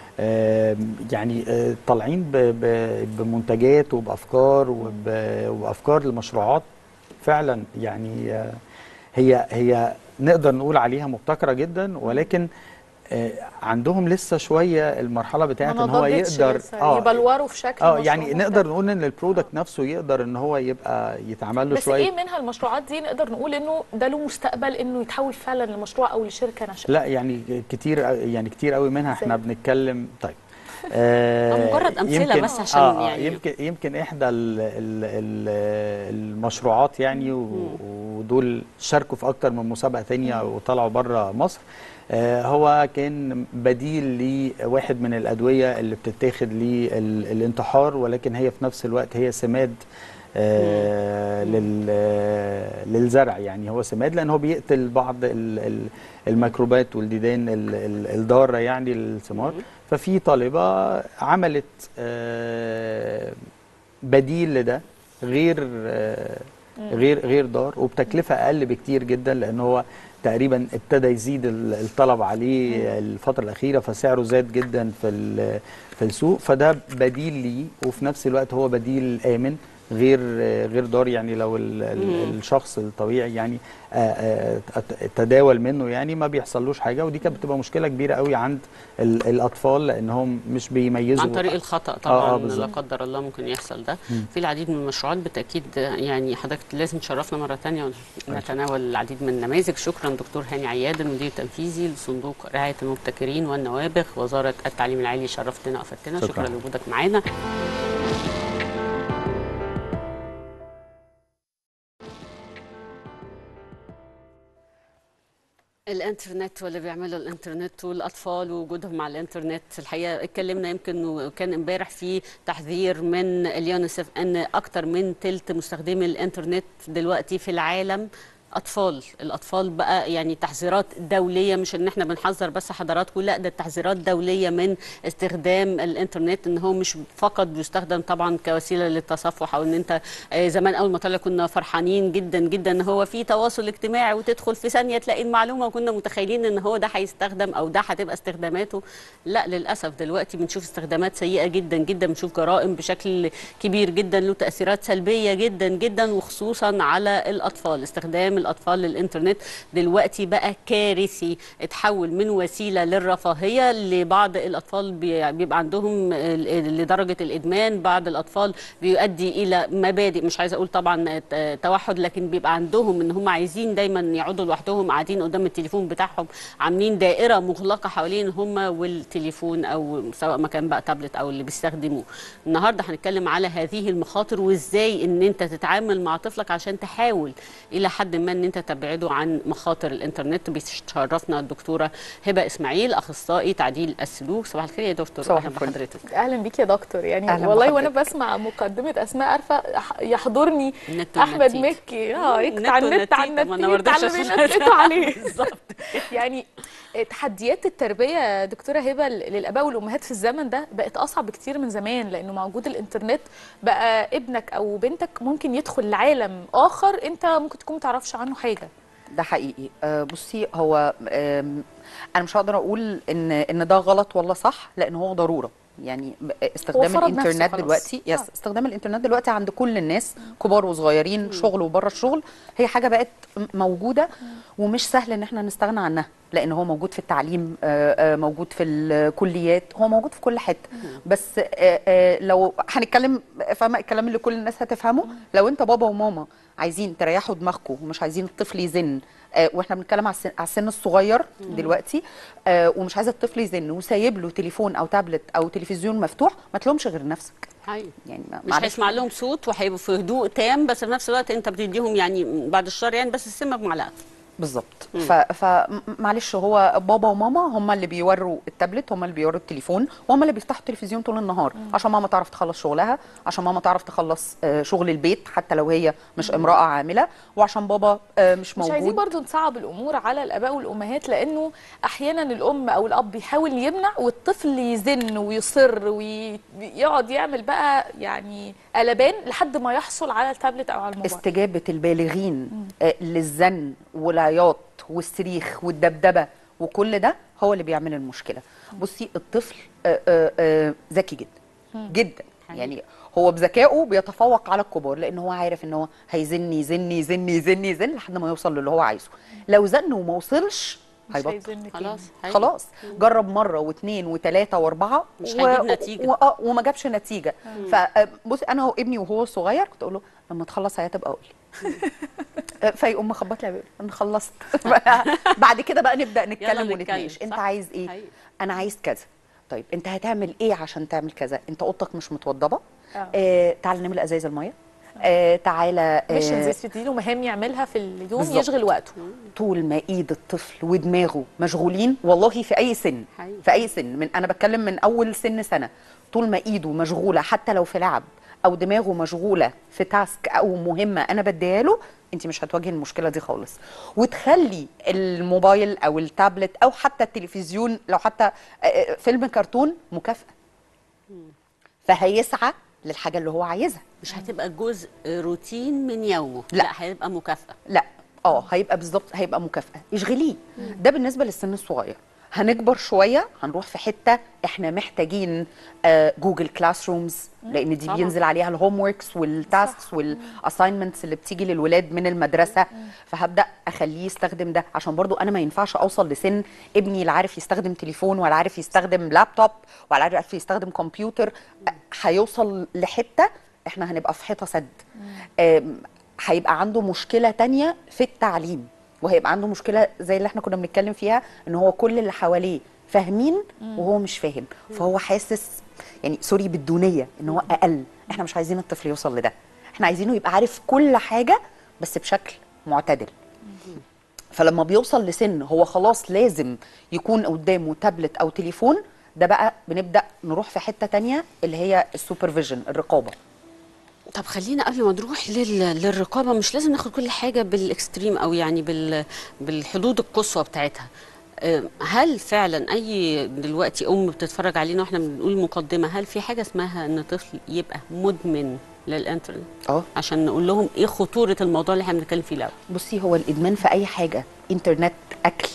يعني آه، طالعين ب- ب- بمنتجات وبأفكار وب- وبأفكار لمشروعات فعلا يعني آه، هي هي نقدر نقول عليها مبتكره جدا ولكن آه، عندهم لسه شويه المرحله بتاعت ما ان هو نضجتش يقدر لسه، يبلوروا في شكل اه مشروع يعني مختلف. نقدر نقول ان البرودكت نفسه يقدر ان هو يبقى يتعمل له بس شويه ايه منها المشروعات دي نقدر نقول انه ده له مستقبل انه يتحول فعلا لمشروع او لشركه ناشئه لا يعني كتير يعني كتير قوي منها احنا إزاي؟ بنتكلم طيب آه مجرد أمثلة يمكن بس عشان آه آه، يعني- يمكن يمكن احدى ال ال ال المشروعات يعني و- ودول شاركوا في اكتر من مسابقه تانية وطلعوا بره مصر آه هو كان بديل لواحد من الادويه اللي بتتاخد للانتحار ولكن هي في نفس الوقت هي سماد آه لل آه، للزرع يعني هو سماد لان هو بيقتل بعض ال- ال- الميكروبات والديدان ال- ال- الضاره يعني للثمار ففي طالبه عملت آه بديل لده غير آه مم. غير غير ضار وبتكلفه اقل بكتير جدا لان هو تقريبا ابتدى يزيد ال- الطلب عليه الفتره الاخيره فسعره زاد جدا في ال- في السوق فده بديل ليه وفي نفس الوقت هو بديل امن غير غير ضار يعني لو ال- ال- مم. الشخص الطبيعي يعني آه، آه، ت- تداول منه يعني ما بيحصلوش حاجه ودي كانت بتبقى مشكله كبيره قوي عند ال- الاطفال لانهم مش بيميزوا عن طريق الخطأ آه، طبعا آه، لا بالظبط. قدر الله ممكن يحصل ده مم. في العديد من المشروعات بالتأكيد يعني حضرتك لازم تشرفنا مرة تانية ونتناول العديد من النماذج شكرا دكتور هاني عياد المدير التنفيذي لصندوق رعاية المبتكرين والنوابغ وزارة التعليم العالي شرفتنا وأفدتنا شكراً. شكرا لوجودك معانا الانترنت واللي بيعملوا الانترنت والاطفال ووجودهم على الانترنت الحقيقه اتكلمنا يمكن وكان امبارح في تحذير من اليونيسف ان اكتر من تلت مستخدمي الانترنت دلوقتي في العالم اطفال الاطفال بقى يعني تحذيرات دوليه مش ان احنا بنحذر بس حضراتكم لا ده تحذيرات دوليه من استخدام الانترنت ان هو مش فقط بيستخدم طبعا كوسيله للتصفح او ان انت آه، زمان اول ما طلع كنا فرحانين جدا جدا ان هو في تواصل اجتماعي وتدخل في ثانيه تلاقي المعلومه وكنا متخيلين ان هو ده هيستخدم او ده هتبقى استخداماته لا للاسف دلوقتي بنشوف استخدامات سيئه جدا جدا بنشوف جرائم بشكل كبير جدا له تاثيرات سلبيه جدا جدا وخصوصا على الاطفال استخدام الاطفال للانترنت دلوقتي بقى كارثي اتحول من وسيله للرفاهيه لبعض الاطفال بي- بيبقى عندهم ال- لدرجه الادمان بعض الاطفال بيؤدي الى مبادئ مش عايزه اقول طبعا ت- توحد لكن بيبقى عندهم ان هم عايزين دايما يقعدوا لوحدهم قاعدين قدام التليفون بتاعهم عاملين دائره مغلقه حوالين هم والتليفون او سواء ما كان بقى تابلت او اللي بيستخدموه النهارده هنتكلم على هذه المخاطر وازاي ان انت تتعامل مع طفلك عشان تحاول الى حد ما ان انت تبعده عن مخاطر الانترنت بيشرفنا الدكتوره هبه اسماعيل اخصائي تعديل السلوك صباح الخير يا دكتور صباح أهلا الفل. بحضرتك اهلا بيك يا دكتور يعني أهلا والله وانا بحضرتك. بسمع مقدمه اسماء عارفه يح- يحضرني النت احمد والنتيجة. مكي اه يكت النت على النت على والنتيجة، النت ما أنا ما رضيتش يتعلم أشرح. ينتتوا عليه بالظبط يعني تحديات التربيه يا دكتوره هبه للاباء والامهات في الزمن ده بقت اصعب بكتير من زمان لانه مع وجود الانترنت بقى ابنك او بنتك ممكن يدخل لعالم اخر انت ممكن تكون ما تعرفش عنه حاجه ده حقيقي آه، بصي هو آم، انا مش هقدر اقول ان ان ده غلط ولا صح لان هو ضروره يعني ب- استخدام فرض نفسه الانترنت خلاص. دلوقتي يس آه. استخدام الانترنت دلوقتي عند كل الناس كبار وصغيرين شغل وبره الشغل هي حاجه بقت م- موجوده ومش سهل ان احنا نستغنى عنها لان هو موجود في التعليم آه، آه، موجود في الكليات هو موجود في كل حته بس آه، آه، لو هنتكلم فاهمه الكلام اللي كل الناس هتفهمه لو انت بابا وماما عايزين تريحوا دماغكم ومش عايزين الطفل يزن آه، واحنا بنتكلم على السن, على السن الصغير دلوقتي آه، ومش عايزه الطفل يزن وسايب له تليفون او تابلت او تلفزيون مفتوح ما تلومش غير نفسك حقيقي. يعني ما- مش معلش. هيسمع لهم صوت وهيبقوا في هدوء تام بس في نفس الوقت انت بتديهم يعني بعد الشر يعني بس السم بمعلقه بالظبط مم. ف... فمعلش هو بابا وماما هم اللي بيوروا التابلت هم اللي بيوروا التليفون وهم اللي بيفتحوا التلفزيون طول النهار عشان ماما تعرف تخلص شغلها عشان ماما تعرف تخلص آه، شغل البيت حتى لو هي مش مم. امرأة عاملة وعشان بابا آه، مش مش موجود عايزين برضو نصعب الامور على الاباء والامهات لانه احيانا الام او الاب بيحاول يمنع والطفل يزن ويصر ويقعد يعمل بقى يعني قلبان لحد ما يحصل على التابلت او على الموبايل استجابة البالغين آه، للزن والعياط والصريخ والدبدبة وكل ده هو اللي بيعمل المشكلة بصي الطفل آه، آه، آه، ذكي جدا مم. جدا يعني هو بذكائه بيتفوق على الكبار لان هو عارف ان هو هيزن يزن يزن يزن يزن لحد ما يوصل للي هو عايزه لو زن وما وصلش مش هيبطل هيزن خلاص هي- خلاص جرب مره واثنين وثلاثه واربعه مش هيجيب نتيجة. و... آه، وما جابش نتيجه مم. فبص انا هو ابني وهو صغير كنت اقول له لما تخلص هتبقى قول لي فيقوم مخبط لي على الباب، انا خلصت بعد كده بقى نبدا نتكلم نتكلم، ونتناقش انت صح. عايز ايه حقيقي. انا عايز كذا طيب انت هتعمل ايه عشان تعمل كذا انت اوضتك مش متوضبه آه. آه تعال نعمل ازايز الميه آه تعالى مش آه زي تديله مهام يعملها في اليوم بالظبط. يشغل وقته طول ما ايد الطفل ودماغه مشغولين والله في اي سن حقيقي. في اي سن من انا بتكلم من اول سن سنه طول ما ايده مشغوله حتى لو في لعب او دماغه مشغوله في تاسك او مهمه انا بديها له انت مش هتواجهي المشكله دي خالص وتخلي الموبايل او التابلت او حتى التلفزيون لو حتى آه، آه، فيلم كرتون مكافاه فهيسعى للحاجه اللي هو عايزها مش هتبقى جزء روتين من يومه لا. لا هيبقى مكافاه لا اه هيبقى بالظبط هيبقى مكافاه اشغليه ده بالنسبه للسن الصغير هنكبر شويه هنروح في حته احنا محتاجين آه جوجل كلاس رومز لان دي طبعاً. بينزل عليها الهوم وركس والتاسكس والاساينمنتس اللي بتيجي للولاد من المدرسه فهبدا اخليه يستخدم ده عشان برضو انا ما ينفعش اوصل لسن ابني لا عارف يستخدم تليفون ولا عارف يستخدم لابتوب ولا عارف يستخدم كمبيوتر آه، هيوصل لحته احنا هنبقى في حيطه سد آم، هيبقى عنده مشكله تانية في التعليم وهيبقى عنده مشكله زي اللي احنا كنا بنتكلم فيها ان هو كل اللي حواليه فاهمين وهو مش فاهم فهو حاسس يعني سوري بالدونيه ان هو اقل احنا مش عايزين الطفل يوصل لده احنا عايزينه يبقى عارف كل حاجه بس بشكل معتدل فلما بيوصل لسن هو خلاص لازم يكون قدامه تابلت او تليفون ده بقى بنبدا نروح في حته تانية اللي هي السوبرفيجن الرقابه طب خلينا قبل ما نروح لل... للرقابه مش لازم ناخد كل حاجه بالاكستريم او يعني بال... بالحدود القصوى بتاعتها أه، هل فعلا اي دلوقتي ام بتتفرج علينا واحنا بنقول مقدمه هل في حاجه اسمها ان طفل يبقى مدمن للانترنت اه عشان نقول لهم ايه خطوره الموضوع اللي احنا بنتكلم فيه الاول بصي هو الادمان في اي حاجه انترنت اكل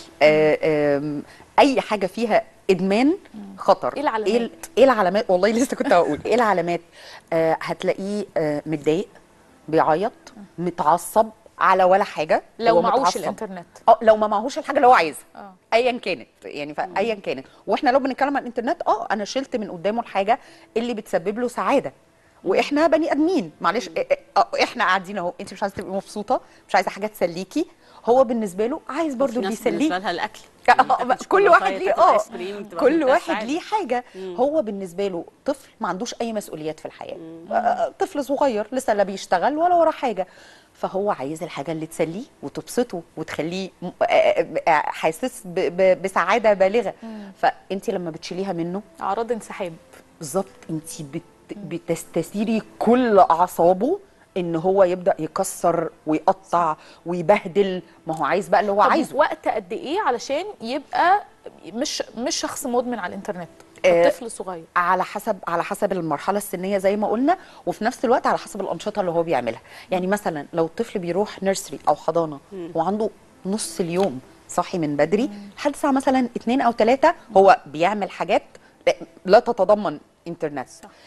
آه آم، اي حاجه فيها ادمان خطر إيه العلامات؟ ايه, ال- إيه العلامات والله لسه كنت هقول ايه العلامات آه هتلاقيه آه متضايق بيعيط متعصب على ولا حاجه لو هو معوش متعصب. الانترنت اه لو ما معهوش الحاجه اللي هو عايزها اه ايا كانت يعني ف- ايا كانت واحنا لو بنتكلم عن الانترنت اه انا شلت من قدامه الحاجه اللي بتسبب له سعاده واحنا بني ادمين معلش إ- إ- آه، احنا قاعدين اهو انت مش عايزه تبقي مبسوطه مش عايزه حاجه تسليكي هو بالنسبه له عايز برضو في اللي ناس بالنسبه يسليه لها الاكل آه، ما- كل واحد ليه اه كل واحد سعادة. ليه حاجه هو بالنسبه له طفل ما عندوش اي مسؤوليات في الحياه آه، طفل صغير لسه لا بيشتغل ولا وراه حاجه فهو عايز الحاجه اللي تسليه وتبسطه وتخليه م- آه، آه، آه، حاسس ب- ب- بسعاده بالغه فانت لما بتشيليها منه اعراض انسحاب بالظبط انت بت بتستثيري كل اعصابه ان هو يبدا يكسر ويقطع ويبهدل ما هو عايز بقى اللي هو طب عايزه وقت قد ايه علشان يبقى مش مش شخص مدمن على الانترنت آه، طفل صغير على حسب على حسب المرحله السنيه زي ما قلنا وفي نفس الوقت على حسب الانشطه اللي هو بيعملها يعني مثلا لو الطفل بيروح نيرسري او حضانه وعنده نص اليوم صاحي من بدري لحد الساعه مثلا 2 او 3 هو بيعمل حاجات لا تتضمن انترنت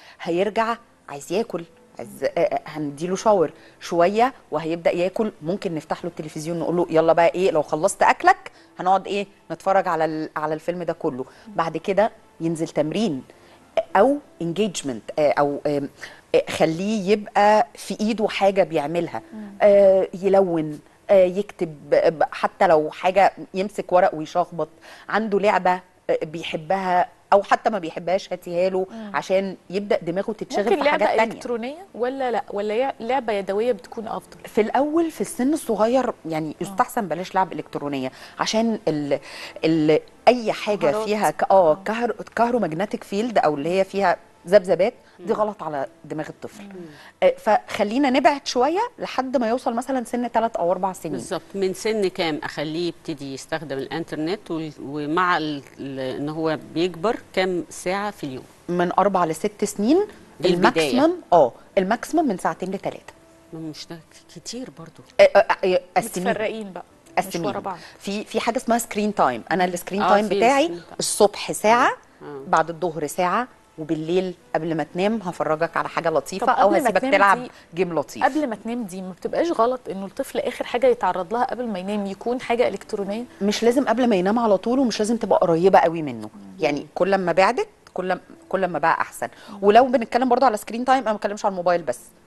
هيرجع عايز ياكل عايز آه، آه، هنديله شاور شويه وهيبدا ياكل ممكن نفتح له التلفزيون نقول له يلا بقى ايه لو خلصت اكلك هنقعد ايه نتفرج على ال- على الفيلم ده كله بعد كده ينزل تمرين او انجيجمنت او آم، آه، خليه يبقى في ايده حاجه بيعملها آه، يلون آه، يكتب آه، حتى لو حاجه يمسك ورق ويشخبط عنده لعبه آه، بيحبها او حتى ما بيحبهاش هاتيها له عشان يبدا دماغه تتشغل ممكن في حاجات لعبه تانية الكترونيه ولا لا ولا يع- لعبه يدويه بتكون افضل في الاول في السن الصغير يعني يستحسن بلاش لعب الكترونيه عشان ال ال اي حاجه مهارات. فيها ك- اه كهر كهرومagnetic فيلد او اللي هي فيها ذبذبات دي غلط على دماغ الطفل آه، فخلينا نبعد شويه لحد ما يوصل مثلا سن 3 او 4 سنين بالظبط من سن كام اخليه يبتدي يستخدم الانترنت وال- ومع ال- ال- ان هو بيكبر كام ساعه في اليوم من اربع لست سنين دي البداية. الماكسيمم اه الماكسيمم من ساعتين لثلاثه مش ده كتير برضو قسميهم متفرقين بقى مش قسميهم ورا بعض في في حاجه اسمها سكرين تايم انا السكرين آه، تايم في بتاعي screen time. الصبح ساعه بعد الظهر ساعه وبالليل قبل ما تنام هفرجك على حاجه لطيفه طب او قبل ما هسيبك تنام تلعب دي- جيم لطيف قبل ما تنام دي ما بتبقاش غلط انه الطفل اخر حاجه يتعرض لها قبل ما ينام يكون حاجه الكترونيه مش لازم قبل ما ينام على طول ومش لازم تبقى قريبه قوي منه يعني كل ما بعدت كل كل ما بقى احسن ولو بنتكلم برضو على سكرين تايم انا ما بتكلمش على الموبايل بس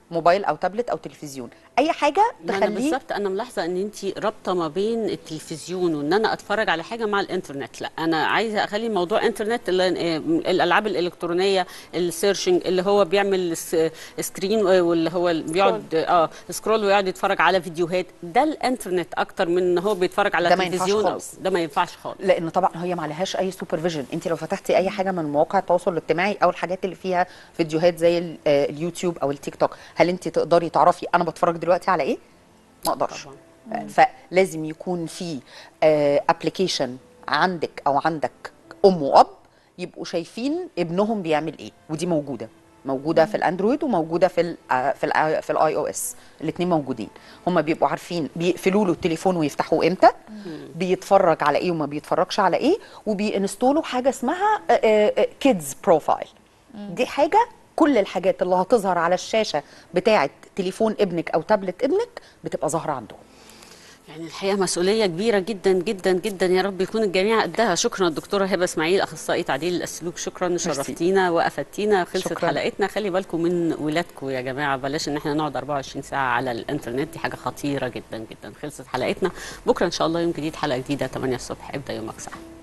موبايل او تابلت او تلفزيون اي حاجه ما انا تخليه بالظبط انا ملاحظه ان انت رابطه ما بين التلفزيون وان انا اتفرج على حاجه مع الانترنت لا انا عايزه اخلي موضوع انترنت اللي- آه، الالعاب الالكترونيه السيرشنج اللي هو بيعمل س- سكرين آه، واللي هو اللي بيقعد اه سكرول ويقعد يتفرج على فيديوهات ده الانترنت اكتر من ان هو بيتفرج على ده ما ينفعش تلفزيون أو- خالص. ده ما ينفعش خالص لان طبعا هي ما عليهاش اي سوبرفيجن انت لو فتحتي اي حاجه من مواقع التواصل الاجتماعي او الحاجات اللي فيها فيديوهات زي ال- آه، اليوتيوب او التيك توك هل انت تقدري تعرفي انا بتفرج دلوقتي على ايه ما اقدرش آه، فلازم يكون في ابلكيشن عندك او عندك ام واب يبقوا شايفين ابنهم بيعمل ايه ودي موجوده موجوده في الاندرويد وموجوده في ال في ال في الاي او اس الاثنين موجودين هم بيبقوا عارفين بيقفلوا له التليفون ويفتحوه امتى بيتفرج على ايه وما بيتفرجش على ايه وبينستولوا حاجه اسمها كيدز بروفايل دي حاجه كل الحاجات اللي هتظهر على الشاشه بتاعه تليفون ابنك او تابلت ابنك بتبقى ظاهره عندهم يعني الحقيقه مسؤوليه كبيره جدا جدا جدا يا رب يكون الجميع قدها شكرا دكتوره هبه اسماعيل اخصائيه تعديل السلوك شكرا شرفتينا وافدتينا خلصت شكراً. حلقتنا خلي بالكم من ولادكم يا جماعه بلاش ان احنا نقعد 24 ساعه على الانترنت دي حاجه خطيره جدا جدا خلصت حلقتنا بكره ان شاء الله يوم جديد حلقه جديده 8 الصبح ابدا يومك صح